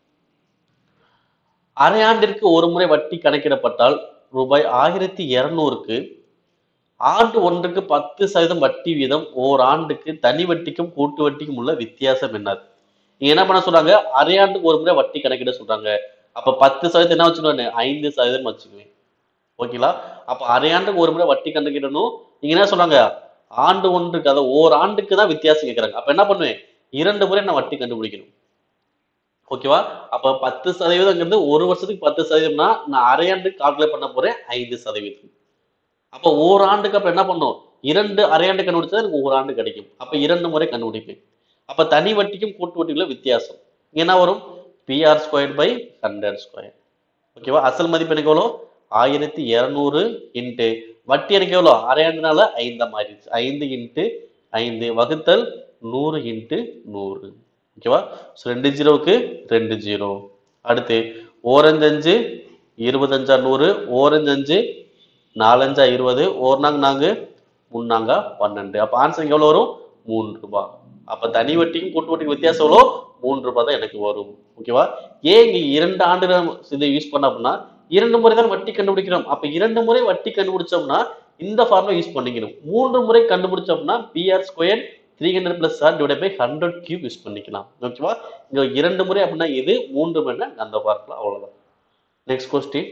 அரையாண்டிற்கு ஒரு முறை வட்டி கணக்கிடப்பட்டால் ரூபாய் ஆயிரத்தி இருநூறுக்கு ஆண்டு ஒன்றுக்கு பத்து சதவீதம் வட்டி வீதம் ஓர் ஆண்டுக்கு தனி வட்டிக்கும் கூட்டு வட்டிக்கும் உள்ள வித்தியாசம் என்னது இங்க என்ன பண்ண சொல்றாங்க அரையாண்டுக்கு ஒரு முறை வட்டி கணக்கிட சொல்றாங்க அப்ப பத்து சதவீதம் என்ன வச்சுக்கணும் ஐந்து சதவீதம் வச்சுக்குவேன் ஓகேங்களா அப்ப அரையாண்டுக்கு ஒரு முறை வட்டி கணக்கிடணும் நீங்க என்ன சொல்றாங்க ஆண்டு ஒன்றுக்கு அதாவது ஓர் ஆண்டுக்கு தான் வித்தியாசம் கேட்கறாங்க அப்ப என்ன பண்ணுவேன் இரண்டு முறை நான் வட்டி கண்டுபிடிக்கணும் ஓகேவா அப்ப பத்து சதவீதம்ங்கிறது ஒரு வருஷத்துக்கு பத்து சதவீதம்னா நான் அரையாண்டுக்கு கால்குலேட் பண்ண போறேன் ஐந்து சதவீதம் அப்ப ஓராண்டுக்கு அப்ப என்ன பண்ணும் இரண்டு அரையாண்டு கண்டுபிடிச்சா எனக்கு ஒரு ஆண்டு கிடைக்கும் அப்ப இரண்டு முறை கண்டுபிடிப்பேன் அப்ப தனி வட்டிக்கும் கூட்டு வட்டிக்குள்ள வித்தியாசம் இங்க என்ன வரும் PR square by hundred square ஓகேவா அசல் மதிப்பு எனக்கு எவ்வளோ ஆயிரத்தி இரநூறு இன்ட்டு வட்டி எனக்கு எவ்வளோ அரையாண்டுனால ஐந்தா மாறிடுச்சு ஐந்து இன்ட்டு ஐந்து வகுத்தல் நூறு இன்ட்டு நூறு ஓகேவா ஸோ ரெண்டு ஜீரோவுக்கு ரெண்டு ஜீரோ அடுத்து ஓரஞ்சஞ்சு இருபத்தஞ்சா நூறு ஓரஞ்சஞ்சு நாலஞ்சா இருபது ஒரு நாங்க நாங்க முன்னாங்க பன்னெண்டு அப்ப ஆன்சர் எவ்வளவு வரும் மூன்று ரூபாய் அப்ப தனி வட்டிக்கும் கூட்டு வட்டிக்கும் வித்தியாசம் எவ்வளோ மூன்று ரூபாய் தான் எனக்கு வரும் ஓகேவா ஏன் இங்க இரண்டு ஆண்டுகள் இதை யூஸ் பண்ண அப்படின்னா இரண்டு முறை தான் வட்டி கண்டுபிடிக்கிறோம் அப்ப இரண்டு முறை வட்டி கண்டுபிடிச்சோம்னா இந்த ஃபார்முலா யூஸ் பண்ணிக்கணும் மூன்று முறை கண்டுபிடிச்சோம்னா PR square three hundred plus R divide by hundred cube use பண்ணிக்கலாம் ஓகேவா இங்க இரண்டு முறை அப்படின்னா இது மூன்று முறை அந்த ஃபார்முலா அவ்வளவுதான் நெக்ஸ்ட் கொஸ்டின்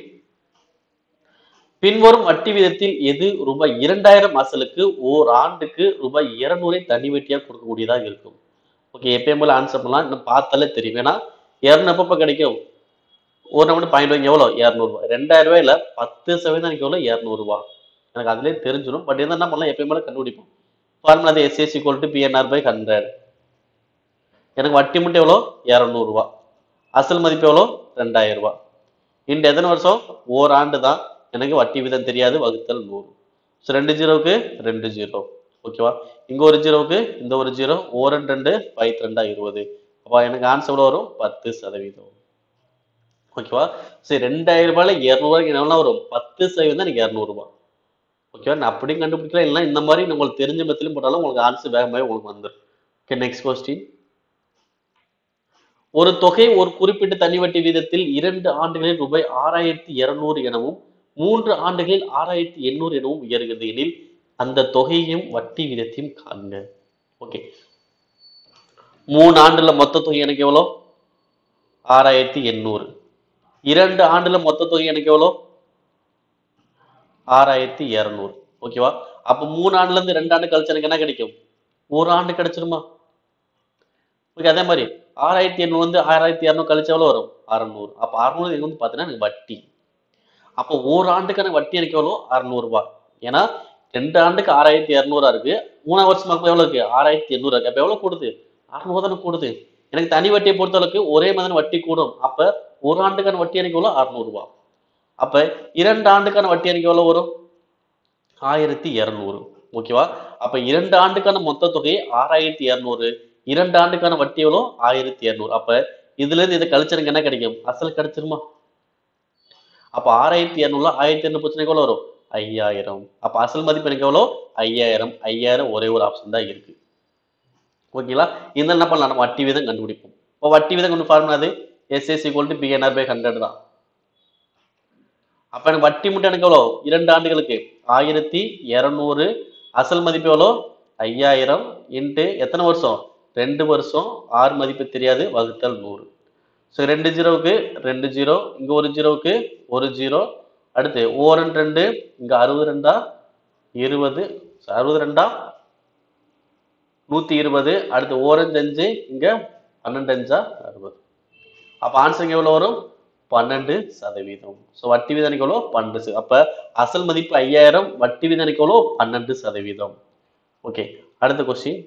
பின்வரும் வட்டி விதத்தில் எது ரூபாய் இரண்டாயிரம் அசலுக்கு ஓர் ஆண்டுக்கு ரூபாய் இருநூறை தனி வட்டியா கொடுக்கக்கூடியதாக இருக்கும் ஓகே எப்பயும் போல ஆன்சர் பண்ணலாம் இன்னும் பார்த்தாலே தெரியும் ஏன்னா இரநூறு எப்பப்ப கிடைக்கும் ஒரு நம்பர் பாயிண்ட் வாங்கி எவ்வளோ இரநூறுபா ரெண்டாயிரம் ரூபாயில பத்து சதவீதம் எனக்கு எவ்வளோ இரநூறுபா எனக்கு அதுலேயே தெரிஞ்சிடும் பட் இருந்தால் என்ன பண்ணலாம் எப்பயும் போல கண்டுபிடிப்போம் ஃபார்முலா அது SSC equal to PNR by hundred எனக்கு வட்டி மட்டும் எவ்வளோ இரநூறுவா அசல் மதிப்பு எவ்வளோ ரெண்டாயிரம் ரூபாய் இந்த எத்தனை வருஷம் ஓராண்டு தான் எனக்கு வட்டி வீதம் தெரியாது வகுத்தல் நூறு ஸோ ரெண்டு ஜீரோவுக்கு ரெண்டு ஜீரோ ஓகேவா இங்க ஒரு ஜீரோவுக்கு இந்த ஒரு ஜீரோ ஓரன் ரெண்டு பை ரெண்டா இருபது அப்போ எனக்கு ஆன்சர் எவ்வளோ வரும் பத்து சதவீதம் ஓகேவா சரி ரெண்டாயிரம் ரூபாயில இரநூறுவாய்க்கு என்ன வரும் பத்து சதவீதம் எனக்கு இரநூறுபா ஓகேவா நான் அப்படியும் கண்டுபிடிக்கலாம் இல்லை இந்த மாதிரி உங்களுக்கு தெரிஞ்ச மெத்திலும் போட்டாலும் உங்களுக்கு ஆன்சர் வேகமாகவே உங்களுக்கு வந்துடும் ஓகே நெக்ஸ்ட் கொஸ்டின் ஒரு தொகை ஒரு குறிப்பிட்ட தனி வட்டி வீதத்தில் இரண்டு ஆண்டுகளில் ரூபாய் ஆறாயிரத்தி இருநூறு எனவும் மூன்று ஆண்டுகளில் ஆறாயிரத்தி எண்ணூறு எனவும் உயர்கிறது எனில் அந்த தொகையையும் வட்டி வீதத்தையும் காண்க ஓகே மூணு ஆண்டுல மொத்த தொகை எனக்கு எவ்வளோ ஆறாயிரத்தி எண்ணூறு இரண்டு ஆண்டுல மொத்த தொகை எனக்கு எவ்வளோ ஆறாயிரத்தி இரநூறு ஓகேவா அப்ப மூணு ஆண்டுல இருந்து ரெண்டு ஆண்டு கழிச்சு எனக்கு என்ன கிடைக்கும் ஒரு ஆண்டு கிடைச்சிருமா ஓகே அதே மாதிரி ஆறாயிரத்தி எண்ணூறு வந்து ஆறாயிரத்தி இரநூறு கழிச்சு எவ்வளோ வரும் அறநூறு அப்போ அறநூறு இது வந்து பார்த்தீங்கன்னா எனக்கு வட்டி அப்போ ஒரு ஆண்டுக்கான வட்டி எனக்கு எவ்வளோ அறநூறுபா ஏன்னா ரெண்டு ஆண்டுக்கு ஆறாயிரத்தி இரநூறா இருக்கு மூணாவது வருஷம் பார்க்கும்போது எவ்வளோ இருக்கு ஆறாயிரத்தி எண்ணூறு இருக்கு அப்போ எவ்வளோ கூடுது அறநூறு தானே கூடுது எனக்கு தனி வட்டியை பொறுத்தளவுக்கு ஒரே மாதிரி வட்டி கூடும் அப்ப ஒரு ஆண்டுக்கான வட்டி எனக்கு எவ்வளோ அறநூறுபா அப்ப இரண்டு ஆண்டுக்கான வட்டி எனக்கு எவ்வளோ வரும் ஆயிரத்தி இரநூறு ஓகேவா அப்ப இரண்டு ஆண்டுக்கான மொத்த தொகை ஆறாயிரத்தி இரநூறு இரண்டு ஆண்டுக்கான வட்டி எவ்வளோ ஆயிரத்தி இரநூறு அப்ப இதுல இருந்து இதை கழிச்சு எனக்கு என்ன கிடைக்கும் அசல் கிடைச்சிருமா அப்ப ஆறாயிரத்தி இரநூறுல ஆயிரத்தி இரநூறு பிரச்சனை எவ்வளோ வரும் ஐயாயிரம் அப்ப அசல் மதிப்பு எனக்கு எவ்வளோ ஐயாயிரம் ஐயாயிரம் ஒரே ஒரு ஆப்ஷன் தான் இருக்கு ஓகேங்களா இந்த என்ன பண்ணலாம் நம்ம வட்டி வீதம் கண்டுபிடிப்போம் இப்போ வட்டி வீதம் கொண்டு ஃபார்முலா அது SS equal to PNR by hundred தான் அப்ப எனக்கு வட்டி மட்டும் எனக்கு எவ்வளோ இரண்டு ஆண்டுகளுக்கு ஆயிரத்தி இரநூறு அசல் மதிப்பு எவ்வளோ ஐயாயிரம் இன்ட்டு எத்தனை வருஷம் ரெண்டு வருஷம் ஆறு மதிப்பு தெரியாது வகுத்தல் நூறு ஸோ ரெண்டு ஜீரோவுக்கு ரெண்டு ஜீரோ இங்க ஒரு ஜீரோவுக்கு ஒரு ஜீரோ அடுத்து ஓரன் ரெண்டு இங்க அறுபது ரெண்டா இருபது அறுபது ரெண்டா நூத்தி இருபது அடுத்து ஓரஞ்சு அஞ்சு இங்க பன்னெண்டு அஞ்சா அறுபது அப்ப ஆன்சர் எவ்வளவு வரும் பன்னெண்டு சதவீதம் ஸோ வட்டி விதம் எவ்வளோ பன்னெண்டு சதவீதம். அப்ப அசல் மதிப்பு ஐயாயிரம் வட்டி விதம் எவ்வளோ பன்னெண்டு சதவீதம் ஓகே அடுத்த கொஸ்டின்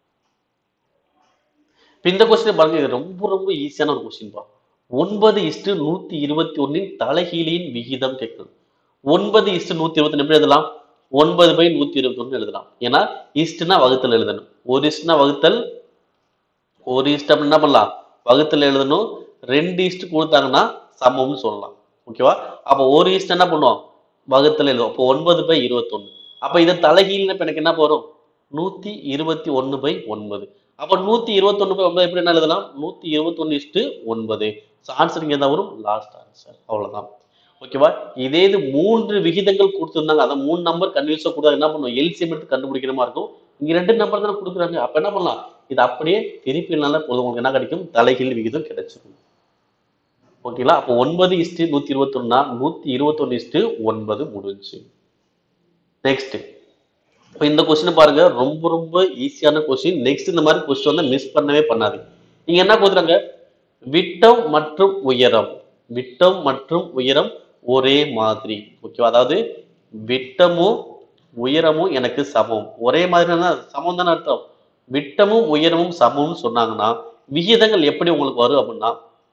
இந்த கொஸ்டின் பாருங்க இது ரொம்ப ரொம்ப ஈஸியான ஒரு கொஸ்டின் பா ஒன்பது இஸ்டு நூத்தி இருபத்தி ஒன்னின் தலைகீழியின் விகிதம் கேட்குது ஒன்பது இஸ்டு நூத்தி இருபத்தி எப்படி எழுதலாம் ஒன்பது பை நூத்தி இருபத்தி ஒன்று எழுதலாம் ஏன்னா இஸ்ட்னா வகுத்தல் எழுதணும் ஒரு இஸ்ட்னா வகுத்தல் ஒரு இஸ்ட் அப்படின்னு என்ன பண்ணலாம் வகுத்தல் எழுதணும் ரெண்டு இஸ்ட் கொடுத்தாங்கன்னா சமம்னு சொல்லலாம் ஓகேவா அப்போ ஒரு இஸ்ட் என்ன பண்ணுவோம் வகுத்தல் எழுதுவோம் அப்போ ஒன்பது பை இருபத்தொன்னு அப்போ இதை தலைகீழ்னு இப்போ எனக்கு என்ன வரும் நூத்தி இருபத்தி ஒன்னு பை ஒன்பது அப்போ நூத்தி இருபத்தொன்னு பை ஒன்பது எப்படி என்ன எழுதலாம் நூத்தி இருபத்தொன்னு இஸ்ட்டு ஒன்பது ஸோ ஆன்சர் இங்கே தான் வரும் லாஸ்ட் ஆன்சர் அவ்வளவுதான் ஓகேவா இதே இது மூன்று விகிதங்கள் கொடுத்துருந்தாங்க அதை மூணு நம்பர் கன்வியூஸாக கொடுத்தா என்ன பண்ணுவோம் எல்சிஎம் எடுத்து கண்டுபிடிக்கிற மாதிரி இருக்கும் இங்க ரெண்டு நம்பர் தானே கொடுக்குறாங்க அப்ப என்ன பண்ணலாம் இது அப்படியே திருப்பினால போதும் உங்களுக்கு என்ன கிடைக்கும் தலைகீழ் விகிதம் கிடைச்சிரும் ஓகேங்களா அப்போ ஒன்பது இஸ்டு நூத்தி இருபத்தொன்னா நூத்தி இருபத்தொன்னு இஸ்டு ஒன்பது முடிஞ்சு நெக்ஸ்ட் இப்போ இந்த கொஸ்டின் பாருங்க ரொம்ப ரொம்ப ஈஸியான கொஸ்டின் நெக்ஸ்ட் இந்த மாதிரி கொஸ்டின் வந்து மிஸ் பண்ணவே பண்ணாதீங்க நீங்க என்ன கொடுக்குறாங்க விட்டம் மற்றும் உயரம் விட்டம் மற்றும் உயரம் ஒரே மாதிரி ஓகேவா அதாவது விட்டமும் உயரமும் எனக்கு சமம் ஒரே மாதிரி சமம் தானே அர்த்தம் விட்டமும் உயரமும் சமம்னு சொன்னாங்கன்னா விகிதங்கள் எப்படி உங்களுக்கு வரும் அப்படின்னா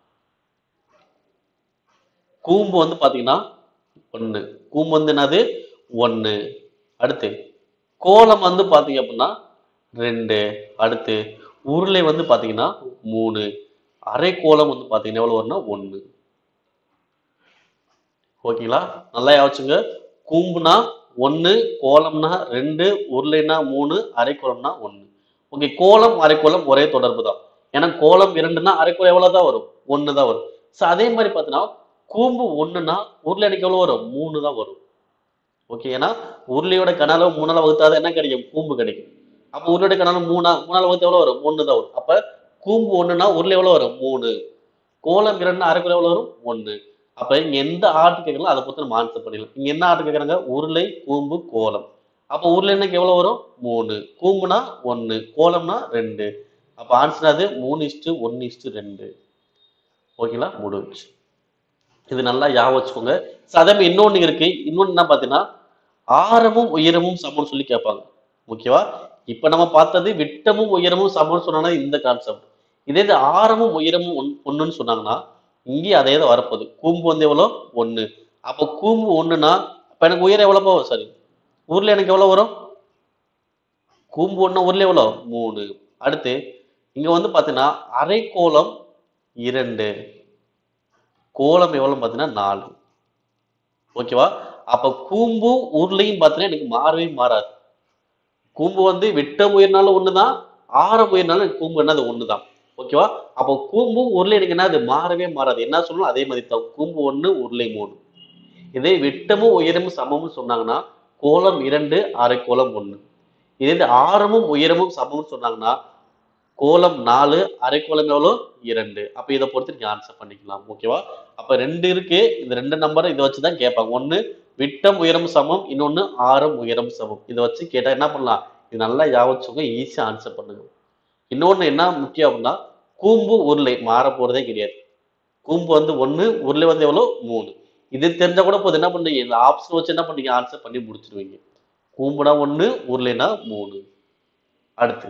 கூம்பு வந்து பாத்தீங்கன்னா ஒண்ணு கூம்பு வந்து என்னது ஒண்ணு அடுத்து கோலம் வந்து பாத்தீங்க அப்படின்னா ரெண்டு அடுத்து உருளை வந்து பாத்தீங்கன்னா மூணு அரை கோலம் வந்து பாத்தீங்கன்னா எவ்வளவு வரும்னா ஒண்ணு ஓகேங்களா நல்லா யோசிச்சுங்க கூம்புனா ஒண்ணு கோலம்னா ரெண்டு உருளைனா மூணு அரைக்கோளம்னா ஒண்ணு ஓகே கோலம் அரைக்கோளம் ஒரே தொடர்பு தான் ஏன்னா கோலம் இரண்டுன்னா அரைக்கோளம் எவ்வளவு தான் வரும் ஒண்ணு தான் வரும் ஸோ அதே மாதிரி பார்த்தீங்கன்னா கூம்பு ஒண்ணுன்னா உருளை எனக்கு எவ்வளவு வரும் மூணு தான் வரும் ஓகே ஏன்னா உருளையோட கனால மூணால வகுத்தாதான் என்ன கிடைக்கும் கூம்பு கிடைக்கும் அப்போ உருளையோட கனால மூணா மூணால வகுத்து எவ்வளவு வரும் ஒண்ணு தான் வரும் அப்ப கூம்பு ஒண்ணுன்னா உருளை எவ்வளவு வரும் மூணு கோலம் இரண்டுன்னா அரைக்கோளம் எவ்வளவு வரும் ஒண்ணு அப்ப இங்க எந்த ஆர்ட் கேட்கலாம் அதை பொறுத்து நம்ம ஆன்சர் பண்ணிடலாம் இங்க என்ன ஆர்ட் கேட்கறாங்க உருளை கூம்பு கோலம் அப்ப உருளை எனக்கு எவ்வளவு வரும் மூணு கூம்புனா ஒண்ணு கோலம்னா ரெண்டு அப்ப ஆன்சர் அது மூணு இஸ்டு ஒன்னு இஸ்டு ரெண்டு ஓகேங்களா முடிஞ்சு இது நல்லா ஞாபகம் வச்சுக்கோங்க So, அதே மாதிரி இன்னொன்னு இருக்கு இன்னொன்னு என்ன பாத்தீங்கன்னா ஆரமும் உயரமும் சமம்னு சொல்லி கேட்பாங்க ஓகேவா இப்ப நம்ம பார்த்தது விட்டமும் உயரமும் சமம்னு சொன்னாங்கன்னா இந்த கான்செப்ட் இதே இது ஆரமும் உயரமும் ஒன்- ஒண்ணுன்னு சொன்னாங்கன்னா இங்கேயும் அதே தான் வரப்போகுது கூம்பு வந்து எவ்வளோ ஒண்ணு அப்போ கூம்பு ஒண்ணுன்னா அப்ப எனக்கு உயரம் எவ்வளோ போகும் சரி ஊர்ல எனக்கு எவ்வளவு வரும் கூம்பு ஒண்ணு ஊர்ல எவ்வளோ மூணு அடுத்து இங்க வந்து பாத்தீங்கன்னா அரைக்கோளம் இரண்டு கோலம் எவ்வளவு பார்த்தீங்கன்னா நாலு ஓகேவா அப்ப கூம்பு உருளையும் பார்த்தீங்கன்னா எனக்கு மாறவே மாறாது கூம்பு வந்து விட்டம் உயர்னாலும் ஒண்ணுதான் ஆரம் உயர்னாலும் எனக்கு கூம்பு என்னது ஒண்ணுதான் ஓகேவா அப்போ கூம்பு உருளை எனக்கு என்னது மாறவே மாறாது என்ன சொல்லணும் அதே மாதிரி தான் கூம்பு ஒண்ணு உருளை மூணு இதே விட்டமும் உயரமும் சமம்னு சொன்னாங்கன்னா கோலம் இரண்டு அரை கோலம் ஒண்ணு இதே இது ஆரமும் உயரமும் சமம்னு சொன்னாங்கன்னா கோலம் நாலு அரை கோலம் எவ்வளோ இரண்டு அப்ப இதை பொறுத்து நீங்க ஆன்சர் பண்ணிக்கலாம் ஓகேவா அப்ப ரெண்டு இருக்கு இந்த ரெண்டு நம்பரை இதை வச்சு தான் கேட்பாங்க ஒண்ணு விட்டம் உயரம் சமம் இன்னொன்னு ஆரம் உயரம் சமம் இதை வச்சு கேட்டா என்ன பண்ணலாம் இது நல்லா யாவச்சுங்க ஈஸியா ஆன்சர் பண்ணுங்க இன்னொன்னு என்ன முக்கியம் அப்படின்னா கூம்பு உருளை மாற போறதே கிடையாது கூம்பு வந்து ஒண்ணு உருளை வந்து எவ்வளோ மூணு இது தெரிஞ்சா கூட போது என்ன பண்ணுவீங்க இந்த ஆப்ஷன் வச்சு என்ன பண்ணீங்க ஆன்சர் பண்ணி முடிச்சிருவீங்க கூம்புனா ஒண்ணு உருளைனா மூணு அடுத்து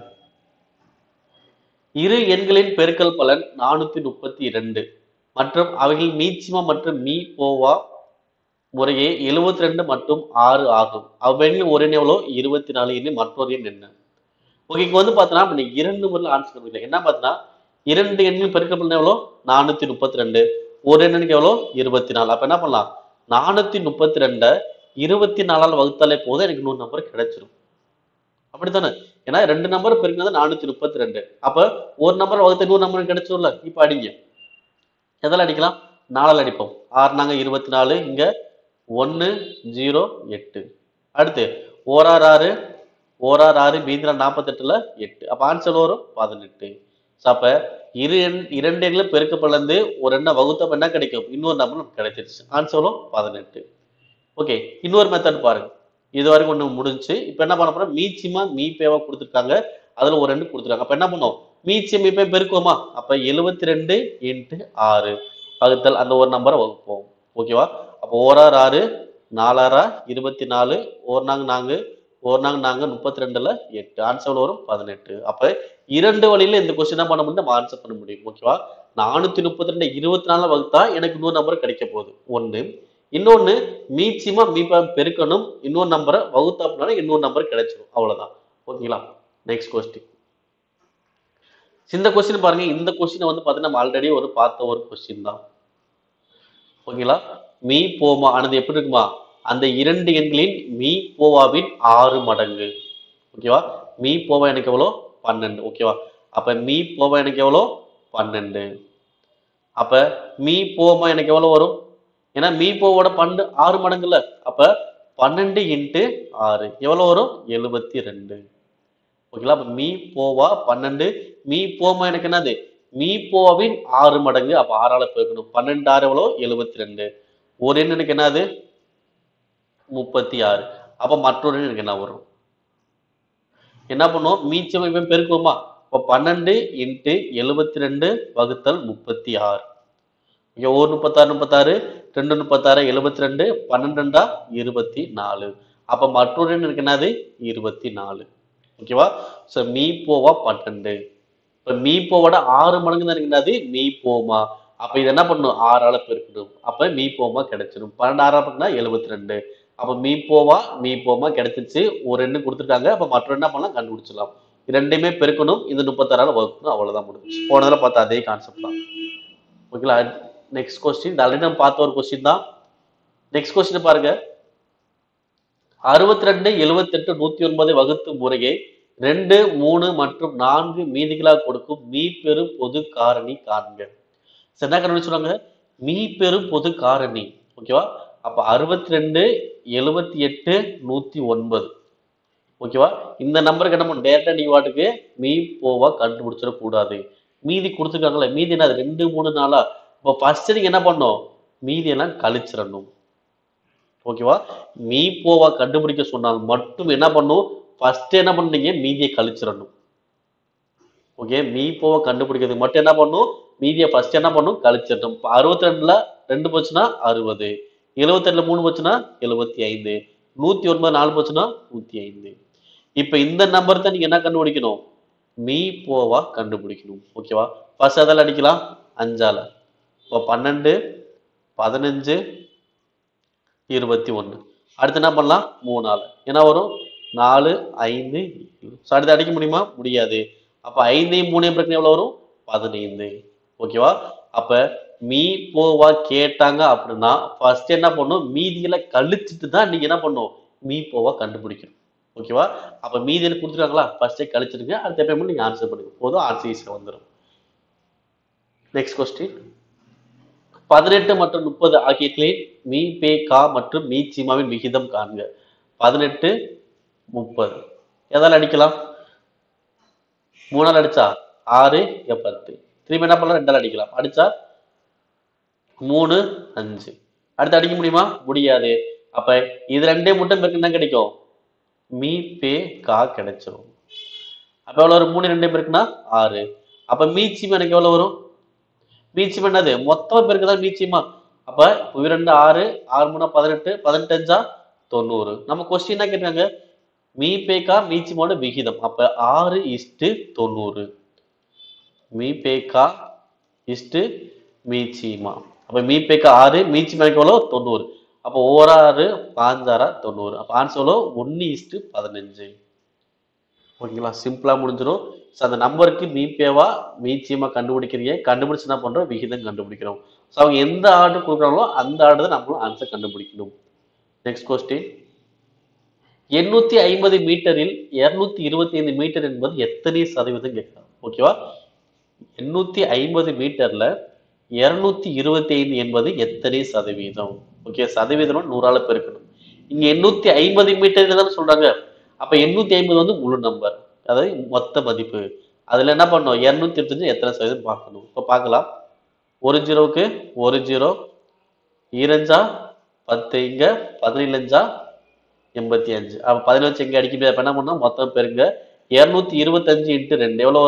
இரு எண்களின் பெருக்கல் பலன் நானூத்தி முப்பத்தி இரண்டு மற்றும் அவைகள் மீச்சிமா மற்றும் மீ போவா முறையே 72 ரெண்டு மற்றும் ஆறு ஆகும் அவ்வெண்ணில் ஒரு எண் எவ்வளோ இருபத்தி நாலு எண்ணு மற்றொரு எண் என்ன ஓகே இங்க வந்து பார்த்தோன்னா இப்ப நீங்க இரண்டு முறையில் ஆன்சர் பண்ணுவீங்க என்ன பார்த்தீங்கன்னா இரண்டு எண்ணில் பெருக்கல் பலன் எவ்வளோ நானூத்தி முப்பத்தி ரெண்டு ஒரு எண்ணுக்கு எவ்வளோ இருபத்தி நாலு அப்ப என்ன பண்ணலாம் நானூத்தி முப்பத்தி ரெண்டை இருபத்தி நாலால் வகுத்தாலே போதும் எனக்கு நூறு நம்பர் கிடைச்சிரும் அப்படித்தானே ஏன்னா ரெண்டு நம்பர் பெருக்கினது நானூத்தி முப்பத்தி ரெண்டு அப்ப ஒரு நம்பர் வகுத்த நூறு நம்பர் கிடைச்சிரும்ல இப்ப அடிங்க எதில் அடிக்கலாம் நாலால் அடிப்போம் ஆறு நாங்க இருபத்தி நாலு இங்க ஒன்னு ஜீரோ எட்டு அடுத்து ஓரார் ஆறு ஓரார் ஆறு மீதி நாற்பத்தெட்டுல எட்டு அப்ப ஆன்சர் வரும் பதினெட்டு ஸோ அப்ப இரு எண் இரண்டு எண்களை பெருக்கப்படந்து ஒரு எண்ணை வகுத்தப்ப என்ன கிடைக்கும் இன்னொரு நம்பர் நமக்கு கிடைச்சிருச்சு ஆன்சர் வரும் பதினெட்டு ஓகே இன்னொரு மெத்தட் பாருங்க இது வரைக்கும் ஒன்று முடிஞ்சு இப்போ என்ன பண்ண போறோம் மீச்சிமா மீ பேவா கொடுத்துருக்காங்க அதுல ஒரு ரெண்டு கொடுத்துருக்காங்க அப்ப என்ன பண்ணோம் மீச்சியம் மீப்பையும் பெருக்குவோமா அப்ப எழுபத்தி ரெண்டு இன்ட்டு ஆறு வகுத்தல் அந்த ஒரு நம்பரை வகுப்போம் ஓகேவா அப்போ ஓராறு ஆறு நாலாறா இருபத்தி நாலு ஒரு நாங்க நான்கு ஒரு நாங்க நாங்க முப்பத்தி ரெண்டுல எட்டு ஆன்சர் வரும் பதினெட்டு அப்ப இரண்டு வழியில இந்த கொஸ்டின் பண்ண முடியும் நம்ம ஆன்சர் பண்ண முடியும் ஓகேவா நானூத்தி முப்பத்தி ரெண்டு இருபத்தி நாலு வகுத்தா எனக்கு இன்னொரு நம்பர் கிடைக்க போகுது ஒண்ணு இன்னொன்னு மீச்சியமா மீப்பா பெருக்கணும் இன்னொரு நம்பரை வகுத்தா அப்படின்னா இன்னொரு நம்பர் கிடைச்சிடும் அவ்வளவுதான் ஓகேங்களா நெக்ஸ்ட் கொஸ்டின் இந்த கொஸ்டின் பாருங்க இந்த கொஸ்டின் வந்து பாத்தீங்கன்னா நம்ம ஆல்ரெடி ஒரு பார்த்த ஒரு கொஸ்டின் தான் ஓகேங்களா மீ போமா ஆனது எப்படி இருக்குமா அந்த இரண்டு எண்களின் மீ போவாவின் ஆறு மடங்கு ஓகேவா மீ போவா எனக்கு எவ்வளோ பன்னெண்டு ஓகேவா அப்ப மீ போவா எனக்கு எவ்வளோ பன்னெண்டு அப்ப மீ போமா எனக்கு எவ்வளவு வரும் ஏன்னா மீ போவோட பன்னெண்டு ஆறு மடங்குல அப்ப பன்னெண்டு இன்ட்டு ஆறு எவ்வளவு வரும் எழுபத்தி ரெண்டு ஓகேங்களா அப்ப மீ போவா பன்னெண்டு மீ போமா எனக்கு என்னது மீ போவாவின் ஆறு மடங்கு அப்ப ஆறால பெருக்கணும் பன்னெண்டு ஆறு எவ்வளோ எழுபத்தி ரெண்டு ஒரு எண் எனக்கு என்னது முப்பத்தி ஆறு அப்ப மற்றொரு எண் எனக்கு என்ன வரும் என்ன பண்ணுவோம் மீச்சம் இவன் பெருக்குவோமா இப்போ பன்னெண்டு இன்ட்டு எழுபத்தி ரெண்டு வகுத்தல் முப்பத்தி ஆறு இங்க ஒரு முப்பத்தாறு முப்பத்தாறு ரெண்டு முப்பத்தாறு எழுபத்தி ரெண்டு பன்னெண்டு ரெண்டா இருபத்தி நாலு அப்ப மற்றொரு எண் எனக்கு என்னது இருபத்தி நாலு ஓகேவா ஸோ மீ போவா பன்னெண்டு இப்போ மீ போவோட ஆறு மடங்கு தான் எனக்கு என்னது மீ போமா அப்ப இது என்ன பண்ணணும் ஆறால பெருக்கணும் அப்ப மீ போமா கிடைச்சிடும் பன்னெண்டு ஆறா பண்ணா எழுபத்தி ரெண்டு அப்ப மீ போவா மீ போமா கிடைச்சிச்சு ஒரு எண்ணு கொடுத்துருக்காங்க அப்ப மற்ற என்ன பண்ணலாம் கண்டுபிடிச்சிடலாம் இது ரெண்டையுமே பெருக்கணும் இது முப்பத்தாறால வகுக்கணும் அவ்வளவுதான் முடிஞ்சு போனதுல பார்த்த அதே கான்செப்ட் தான் ஓகேங்களா நெக்ஸ்ட் கொஸ்டின் ஆல்ரெடி நம்ம பார்த்த ஒரு கொஸ்டின் தான் நெக்ஸ்ட் கொஸ்டின் பாருங்க அறுபத்தி ரெண்டு எழுபத்தெட்டு நூத்தி ஒன்பதை வகுத்து முறையை ரெண்டு மூணு மற்றும் நான்கு மீதிகளாக கொடுக்கும் மீ பெரு பொது காரணி காண்க சரி, என்ன காரணம் சொல்றாங்க மீ பெரு பொது காரணி ஓகேவா அப்ப அறுபத்தி ரெண்டு எழுபத்தி எட்டு நூத்தி ஒன்பது ஓகேவா இந்த நம்பருக்கு என்ன பண்ணும் டேரக்டா நீங்க வாட்டுக்கு மீ போவா கண்டுபிடிச்சிடக்கூடாது மீதி கொடுத்துருக்காங்களே மீதி என்ன ரெண்டு மூணு நாளா இப்போ ஃபர்ஸ்ட் நீங்க என்ன பண்ணணும் மீதி எல்லாம் கழிச்சிடணும் ஓகேவா மீ போவா கண்டுபிடிக்க சொன்னால் மட்டும் என்ன பண்ணும் ஃபர்ஸ்ட் என்ன பண்ணீங்க மீதியை கழிச்சிடணும் ஓகே மீ போவா கண்டுபிடிக்கிறதுக்கு மட்டும் என்ன பண்ணும் மீதியை ஃபர்ஸ்ட் என்ன பண்ணும் கழிச்சிடணும் இப்போ அறுபத்தி ரெண்டுல ரெண்டு போச்சுன்னா அறுபது எழுபத்தி ரெண்டுல மூணு போச்சுன்னா எழுபத்தி ஐந்து நூத்தி ஒன்பது நாலு போச்சுன்னா நூத்தி ஐந்து இப்ப இந்த நம்பர் தான் நீங்க என்ன கண்டுபிடிக்கணும் மீ போவா கண்டுபிடிக்கணும் ஓகேவா ஃபர்ஸ்ட் அதில் அடிக்கலாம் அஞ்சால இப்போ பன்னெண்டு பதினஞ்சு இருபத்தி ஒண்ணு அடுத்து என்ன பண்ணலாம் மூணால என்ன வரும் நாலு ஐந்து ஏழு. So, அடுத்து அடிக்க முடியுமா முடியாது அப்ப ஐந்தையும் மூணையும் பிரச்சனை எவ்வளவு வரும் பதினைந்து ஓகேவா அப்ப மீ போவா கேட்டாங்க அப்படின்னா ஃபர்ஸ்ட் என்ன பண்ணும் மீதிகளை கழிச்சிட்டு தான் நீங்க என்ன பண்ணும் மீ போவா கண்டுபிடிக்கணும் ஓகேவா அப்ப மீதியில கொடுத்துருக்காங்களா ஃபர்ஸ்டே கழிச்சிருங்க அடுத்த பேமெண்ட் நீங்க ஆன்சர் பண்ணுங்க போதும் ஆன்சர் ஈஸியாக வந்துடும் நெக்ஸ்ட் கொஸ்டின் பதினெட்டு மற்றும் முப்பது ஆகியவற்றில் மீ பே கா மற்றும் மீ சீமாவின் விகிதம் காண்க பதினெட்டு முப்பது எதால அடிக்கலாம் மூணால் அடிச்சா ஆறு இங்க பத்து திரும்பி என்ன பண்ணலாம் ரெண்டால் அடிக்கலாம் அடிச்சா மூணு அஞ்சு அடுத்து அடிக்க முடியுமா முடியாது அப்ப இது ரெண்டே மட்டும் பேருக்கு என்ன கிடைக்கும் மீ பே கா கிடைச்சிரும் அப்ப எவ்வளவு வரும் மூணு ரெண்டே பேருக்குன்னா ஆறு அப்ப மீச்சியம் எனக்கு எவ்வளவு வரும் மீச்சியம் என்னது மொத்தம் பேருக்கு தான் மீச்சியமா அப்ப இவ ரெண்டு ஆறு ஆறு மூணா பதினெட்டு பதினெட்டு அஞ்சா தொண்ணூறு நம்ம கொஸ்டின் என்ன கேட்டாங்க மீ பேக்கா மீச்சியமோட விகிதம் அப்ப ஆறு இஸ்டு தொண்ணூறு மீ பேக்கா இஸ்டு மீச்சிமா அப்ப மீ பேக்கா ஆறு மீச்சி மேக்கு எவ்வளோ தொண்ணூறு அப்போ ஓராறு பாஞ்சாறா தொண்ணூறு அப்ப ஆன்சர் எவ்வளோ ஒன்று இஸ்டு பதினஞ்சு ஓகேங்களா சிம்பிளா முடிஞ்சிடும் ஸோ அந்த நம்பருக்கு மீபேவா மீச்சியமா கண்டுபிடிக்கிறீங்க கண்டுபிடிச்சு என்ன பண்றோம் விகிதம் கண்டுபிடிக்கிறோம் ஸோ அவங்க எந்த ஆர்டர் கொடுக்குறாங்களோ அந்த ஆர்டர் தான் நம்மளும் ஆன்சர் கண்டுபிடிக்கணும் நெக்ஸ்ட் கொஸ்டின் எண்ணூத்தி ஐம்பது மீட்டரில் இருநூத்தி இருபத்தி ஐந்து மீட்டர் என்பது எத்தனை சதவீதம் கேட்கலாம் ஓகேவா எண்ணூத்தி ஐம்பது மீட்டர்ல இருநூத்தி இருபத்தி ஐந்து என்பது எத்தனை சதவீதம் ஓகே சதவீதம் நூறால பெருக்கணும் இங்க எண்ணூத்தி ஐம்பது மீட்டர் தானே சொல்றாங்க அப்ப எண்ணூத்தி ஐம்பது வந்து முழு நம்பர் அதாவது மொத்த மதிப்பு அதுல என்ன பண்ணணும் இருநூத்தி இருபத்தஞ்சு எத்தனை சதவீதம் பார்க்கணும் இப்ப பார்க்கலாம் ஒரு ஜீரோவுக்கு ஒரு ஜீரோ ஈரஞ்சா பத்து இங்க பதினேழஞ்சா எண்பத்தி அஞ்சு அப்ப பதினஞ்சு இங்க அடிக்க முடியாது அப்ப என்ன பண்ணோம் மொத்தம் பெருங்க இருநூத்தி இருபத்தஞ்சு இன்ட்டு ரெண்டு எவ்வளவு வரும்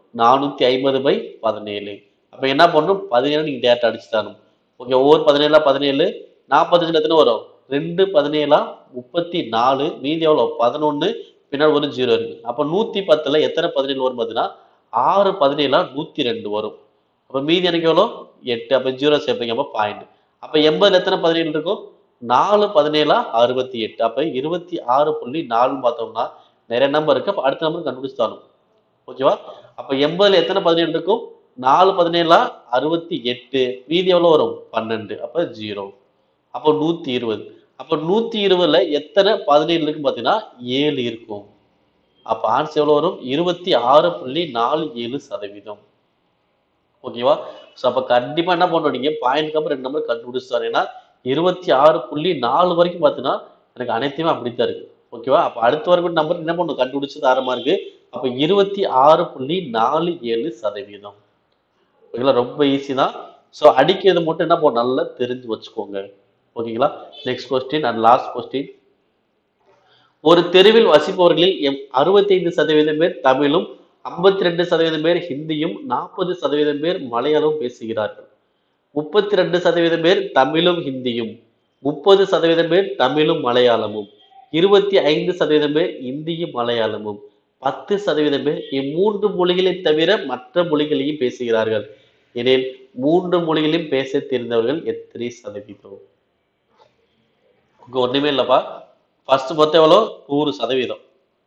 நானூத்தி ஐம்பது பை பதினேழு அப்ப என்ன பண்ணணும் பதினேழு நீங்க டேரக்ட் அடிச்சு தரணும் ஓகே ஒவ்வொரு பதினேழா பதினேழு நாற்பத்தஞ்சுல எத்தனை வரும் ரெண்டு பதினேழா முப்பத்தி நாலு மீதி எவ்வளோ பதினொன்னு பின்னாடி ஒரு ஜீரோ இருக்கு அப்ப நூத்தி பத்துல எத்தனை பதினேழு வரும் பார்த்தீங்கன்னா ஆறு பதினேழா நூத்தி ரெண்டு வரும் அப்ப மீதி எனக்கு எவ்வளோ எட்டு அப்ப ஜீரோ சேர்ப்பீங்க அப்ப பாயிண்ட் அப்ப எண்பதுல எத்தனை பதினேழு இருக்கும் நாலு பதினேழா அறுபத்தி எட்டு அப்ப இருபத்தி ஆறு புள்ளி நாலுன்னு பார்த்தோம்னா நிறைய நம்பர் இருக்கு அப்ப அடுத்த நம்பர் கண்டுபிடிச்சு தரணும் ஓகேவா அப்ப எண்பதுல எத்தனை பதினேழு இருக்கும் நாலு பதினேழா அறுபத்தி எட்டு மீதி எவ்வளவு வரும் பன்னெண்டு அப்ப ஜீரோ அப்போ நூத்தி இருபது அப்ப நூத்தி இருபதுல எத்தனை பதினேழு இருக்குன்னு பாத்தீங்கன்னா ஏழு இருக்கும் அப்ப ஆன்சர் எவ்வளவு வரும் இருபத்தி ஆறு புள்ளி நாலு ஏழு சதவீதம் ஓகேவா ஸோ அப்ப கண்டிப்பா என்ன பண்ணணும் நீங்க பாயிண்ட் அப்புறம் ரெண்டு நம்பர் கண்டுபிடிச்சாரு ஏன்னா இருபத்தி ஆறு புள்ளி நாலு வரைக்கும் பார்த்தீங்கன்னா எனக்கு அனைத்துமே அப்படித்தான் இருக்கு ஓகேவா அப்ப அடுத்த வரைக்கும் நம்பர் என்ன பண்ணணும் கண்டுபிடிச்சு தாரமா இருக்கு அப்ப இருபத்தி ஆறு புள்ளி நாலு ஏழு சதவீதம் ஓகேங்களா ரொம்ப ஈஸி தான் ஸோ அடிக்கிறது மட்டும் என்ன பண்ணும் நல்லா தெரிஞ்சு வச்சுக்கோங்க ஓகேங்களா next question and last question ஒரு தெருவில் வசிப்பவர்களில் எம் அறுபத்தைந்து சதவீதம் பேர் தமிழும் ஐம்பத்தி ரெண்டு சதவீதம் பேர் ஹிந்தியும் நாற்பது சதவீதம் பேர் மலையாளமும் பேசுகிறார்கள் முப்பத்தி ரெண்டு சதவீதம் பேர் தமிழும் ஹிந்தியும் முப்பது சதவீதம் பேர் தமிழும் மலையாளமும் இருபத்தி ஐந்து சதவீதம் பேர் இந்தியும் மலையாளமும் பத்து சதவீதம் பேர் இம்மூன்று மொழிகளை தவிர மற்ற மொழிகளையும் பேசுகிறார்கள் எனில் மூன்று மொழிகளையும் பேச தெரிந்தவர்கள் எத்தனை சதவீதம் இங்க ஒண்ணுமே இல்லப்பா ஃபர்ஸ்ட் மொத்தம் எவ்வளோ நூறு சதவீதம்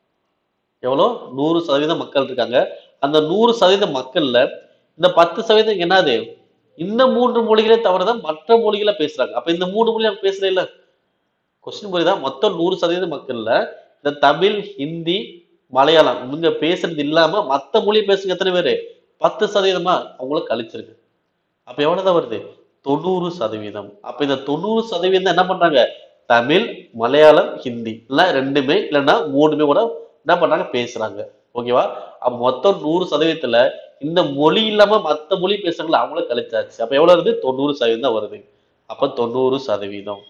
எவ்வளோ நூறு சதவீதம் மக்கள் இருக்காங்க அந்த நூறு சதவீத மக்கள்ல இந்த பத்து சதவீதம் என்னது இந்த மூன்று மொழிகளை தவிர மற்ற மொழிகளை பேசுறாங்க அப்ப இந்த மூணு மொழி நம்ம பேசுறே இல்ல கொஸ்டின் புரியுதா மொத்தம் நூறு சதவீத மக்கள்ல இந்த தமிழ் ஹிந்தி மலையாளம் இவங்க பேசுறது இல்லாம மத்த மொழி பேசுங்க எத்தனை பேரு பத்து சதவீதமா அவங்கள கழிச்சிருக்கு அப்ப எவ்வளவுதான் வருது தொண்ணூறு சதவீதம் அப்ப இந்த தொண்ணூறு சதவீதம் என்ன பண்றாங்க தமிழ் மலையாளம் ஹிந்தி இல்ல ரெண்டுமே இல்லைன்னா மூணுமே கூட என்ன பண்றாங்க பேசுறாங்க ஓகேவா அப்ப மொத்தம் நூறு சதவீதத்துல இந்த மொழி இல்லாம மத்த மொழி பேசுறாங்களா அவங்கள கழிச்சாச்சு அப்ப எவ்வளவு வருது தொண்ணூறு சதவீதம் தான் வருது அப்ப தொண்ணூறு சதவீதம்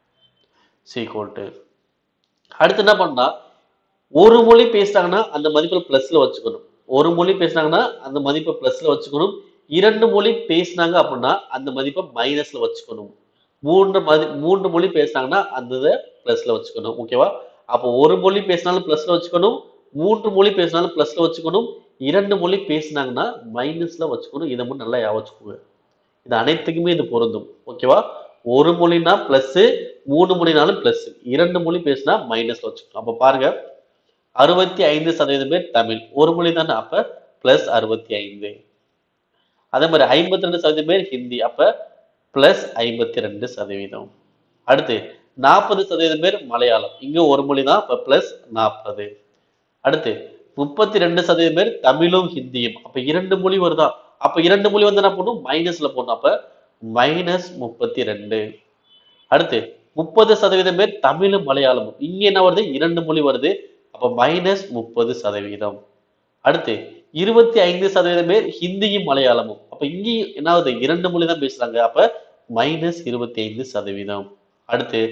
சீக்வல்ட்டு அடுத்து என்ன பண்ணா ஒரு மொழி பேசுறாங்கன்னா அந்த மதிப்பை பிளஸ்ல வச்சுக்கணும் ஒரு மொழி பேசுனாங்கன்னா அந்த மதிப்பை பிளஸ்ல வச்சுக்கணும் இரண்டு மொழி பேசுனாங்க அப்படின்னா அந்த மதிப்பை மைனஸ்ல வச்சுக்கணும் மூன்று மதி மூன்று மொழி பேசுனாங்கன்னா அந்த இதை பிளஸ்ல வச்சுக்கணும் ஓகேவா அப்போ ஒரு மொழி பேசினாலும் பிளஸ்ல வச்சுக்கணும் மூன்று மொழி பேசினாலும் பிளஸ்ல வச்சுக்கணும் இரண்டு மொழி பேசினாங்கன்னா மைனஸ்ல வச்சுக்கணும் இதை மட்டும் நல்லா ஞாபகம் வச்சுக்கோங்க இது அனைத்துக்குமே இது பொருந்தும் ஓகேவா ஒரு மொழினா பிளஸ் மூணு மொழினாலும் பிளஸ் இரண்டு மொழி பேசினா மைனஸ்ல வச்சுக்கணும் அப்ப பாருங்க அறுபத்தி ஐந்து சதவீதம் பேர் தமிழ் ஒரு மொழி தானே அப்ப பிளஸ் அறுபத்தி ஐந்து அதே மாதிரி ஐம்பத்தி ரெண்டு சதவீதம் பேர் ஹிந்தி அப்ப பிளஸ் ஐம்பத்தி ரெண்டு சதவீதம் அடுத்து நாற்பது சதவீதம் பேர் மலையாளம் இங்க ஒரு மொழி தான் அப்ப பிளஸ் நாற்பது அடுத்து முப்பத்தி ரெண்டு சதவீதம் பேர் தமிழும் ஹிந்தியும் அப்ப இரண்டு மொழி வருதா அப்ப இரண்டு மொழி வந்து என்ன பண்ணும் மைனஸ்ல போடணும் அப்ப மைனஸ் முப்பத்தி ரெண்டு அடுத்து முப்பது சதவீதம் பேர் தமிழும் மலையாளமும் இங்க என்ன வருது இரண்டு மொழி வருது அப்ப மைனஸ் முப்பது சதவீதம் அடுத்து இருபத்தி ஐந்து சதவீதம் பேர் ஹிந்தியும் மலையாளமும் அப்ப இங்கேயும் என்ன ஆகுது இரண்டு மொழி தான் பேசுறாங்க அப்ப மைனஸ் இருபத்தி ஐந்து சதவீதம் அடுத்து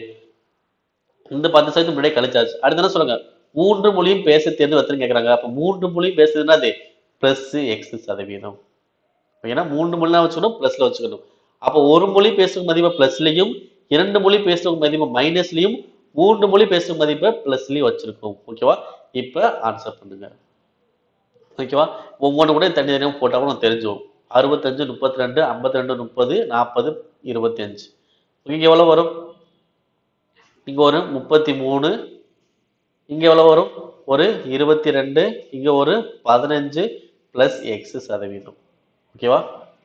இந்த பத்து சதவீதம் முன்னாடியே கழிச்சாச்சு அடுத்து என்ன சொல்லுங்க மூன்று மொழியும் பேச தெரிந்து வச்சுன்னு கேக்குறாங்க அப்ப மூன்று மொழியும் பேசுறதுன்னா அது பிளஸ் எக்ஸ் சதவீதம் ஏன்னா மூன்று மொழிலாம் வச்சுக்கணும் பிளஸ்ல வச்சுக்கணும் அப்போ ஒரு மொழி பேசும் மதிப்பை பிளஸ்லயும் இரண்டு மொழி பேசும் மதிப்பை மைனஸ்லயும் மூன்று மொழி பேசும் மதிப்பை பிளஸ்லயும் வச்சிருக்கோம் ஓகேவா இப்ப ஆன்சர் பண்ணுங்க ஓகேவா ஒவ்வொன்று கூட தனித்தனியாக போட்டால் கூட தெரிஞ்சுவோம் அறுபத்தஞ்சு முப்பத்தி ரெண்டு ஐம்பத்தி ரெண்டு முப்பது நாற்பது இருபத்தி அஞ்சு இங்க எவ்வளவு வரும் இங்க ஒரு முப்பத்தி மூணு இங்க எவ்வளவு வரும் ஒரு இருபத்தி ரெண்டு இங்க ஒரு பதினஞ்சு பிளஸ் எக்ஸ் சதவீதம் ஓகேவா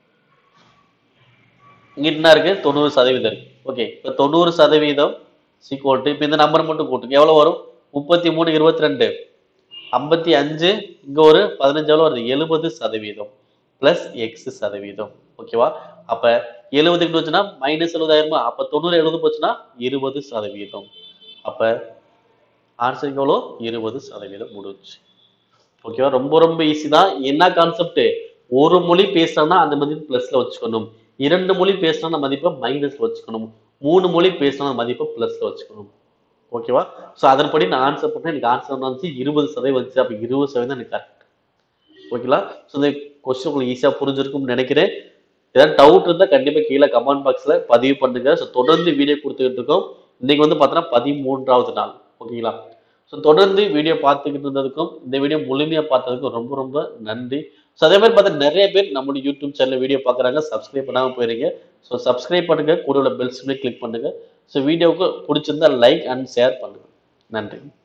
இங்க என்ன இருக்கு தொண்ணூறு சதவீதம் இருக்கு ஓகே இப்போ தொண்ணூறு சதவீதம் சீக்வல் இப்போ இந்த நம்பர் மட்டும் கூட்டுங்க எவ்வளவு வரும் முப்பத்தி மூணு இருபத்தி ரெண்டு ஐம்பத்தி அஞ்சு இங்க ஒரு பதினஞ்சு எவ்வளவு வருது எழுபது சதவீதம் பிளஸ் எக்ஸ் சதவீதம் ஓகேவா அப்ப எழுபதுக்கு வச்சுன்னா மைனஸ் எழுபதாயிரமா அப்ப தொண்ணூறு எழுபது போச்சுன்னா இருபது சதவீதம் அப்ப ஆன்சர் எவ்வளோ இருபது சதவீதம் முடிஞ்சு ஓகேவா ரொம்ப ரொம்ப ஈஸி தான் என்ன கான்செப்ட் ஒரு மொழி பேசுறோம்னா அந்த மதிப்பு பிளஸ்ல வச்சுக்கணும் இரண்டு மொழி பேசுனா அந்த மதிப்பை மைனஸ்ல வச்சுக்கணும் மூணு மொழி பேசுனா அந்த மதிப்பை பிளஸ்ல வச்சுக்கணும் ஓகேவா ஸோ அதன்படி நான் ஆன்சர் பண்ணேன் எனக்கு ஆன்சர் வந்துச்சு இருபது சதவீதம் வந்துச்சு அப்போ இருபது சதவீதம் எனக்கு கரெக்ட் ஓகேங்களா ஸோ இந்த கொஸ்டின் உங்களுக்கு ஈஸியாக புரிஞ்சிருக்கும்னு நினைக்கிறேன் ஏதாவது டவுட் இருந்தால் கண்டிப்பாக கீழே கமெண்ட் பாக்ஸில் பதிவு பண்ணுங்க ஸோ தொடர்ந்து வீடியோ கொடுத்துக்கிட்டு இருக்கோம் இன்னைக்கு வந்து பார்த்தோன்னா பதிமூன்றாவது நாள் ஓகேங்களா ஸோ தொடர்ந்து வீடியோ பார்த்துக்கிட்டு இருந்ததுக்கும் இந்த வீடியோ முழுமையாக பார்த்ததுக்கும் ரொம்ப ரொம்ப நன்றி ஸோ அதே மாதிரி பார்த்தா நிறைய பேர் நம்மளுடைய யூடியூப் சேனல் வீடியோ பார்க்குறாங்க சப்ஸ்கிரைப் பண்ணாமல் போயிருங்க ஸோ சப்ஸ்கிரைப் பண்ணுங்க கூட உள்ள பெல் சிம்லே கிளிக் பண்ணுங்க ஸோ வீடியோவுக்கு பிடிச்சிருந்தா லைக் அண்ட் ஷேர் பண்ணுங்க நன்றி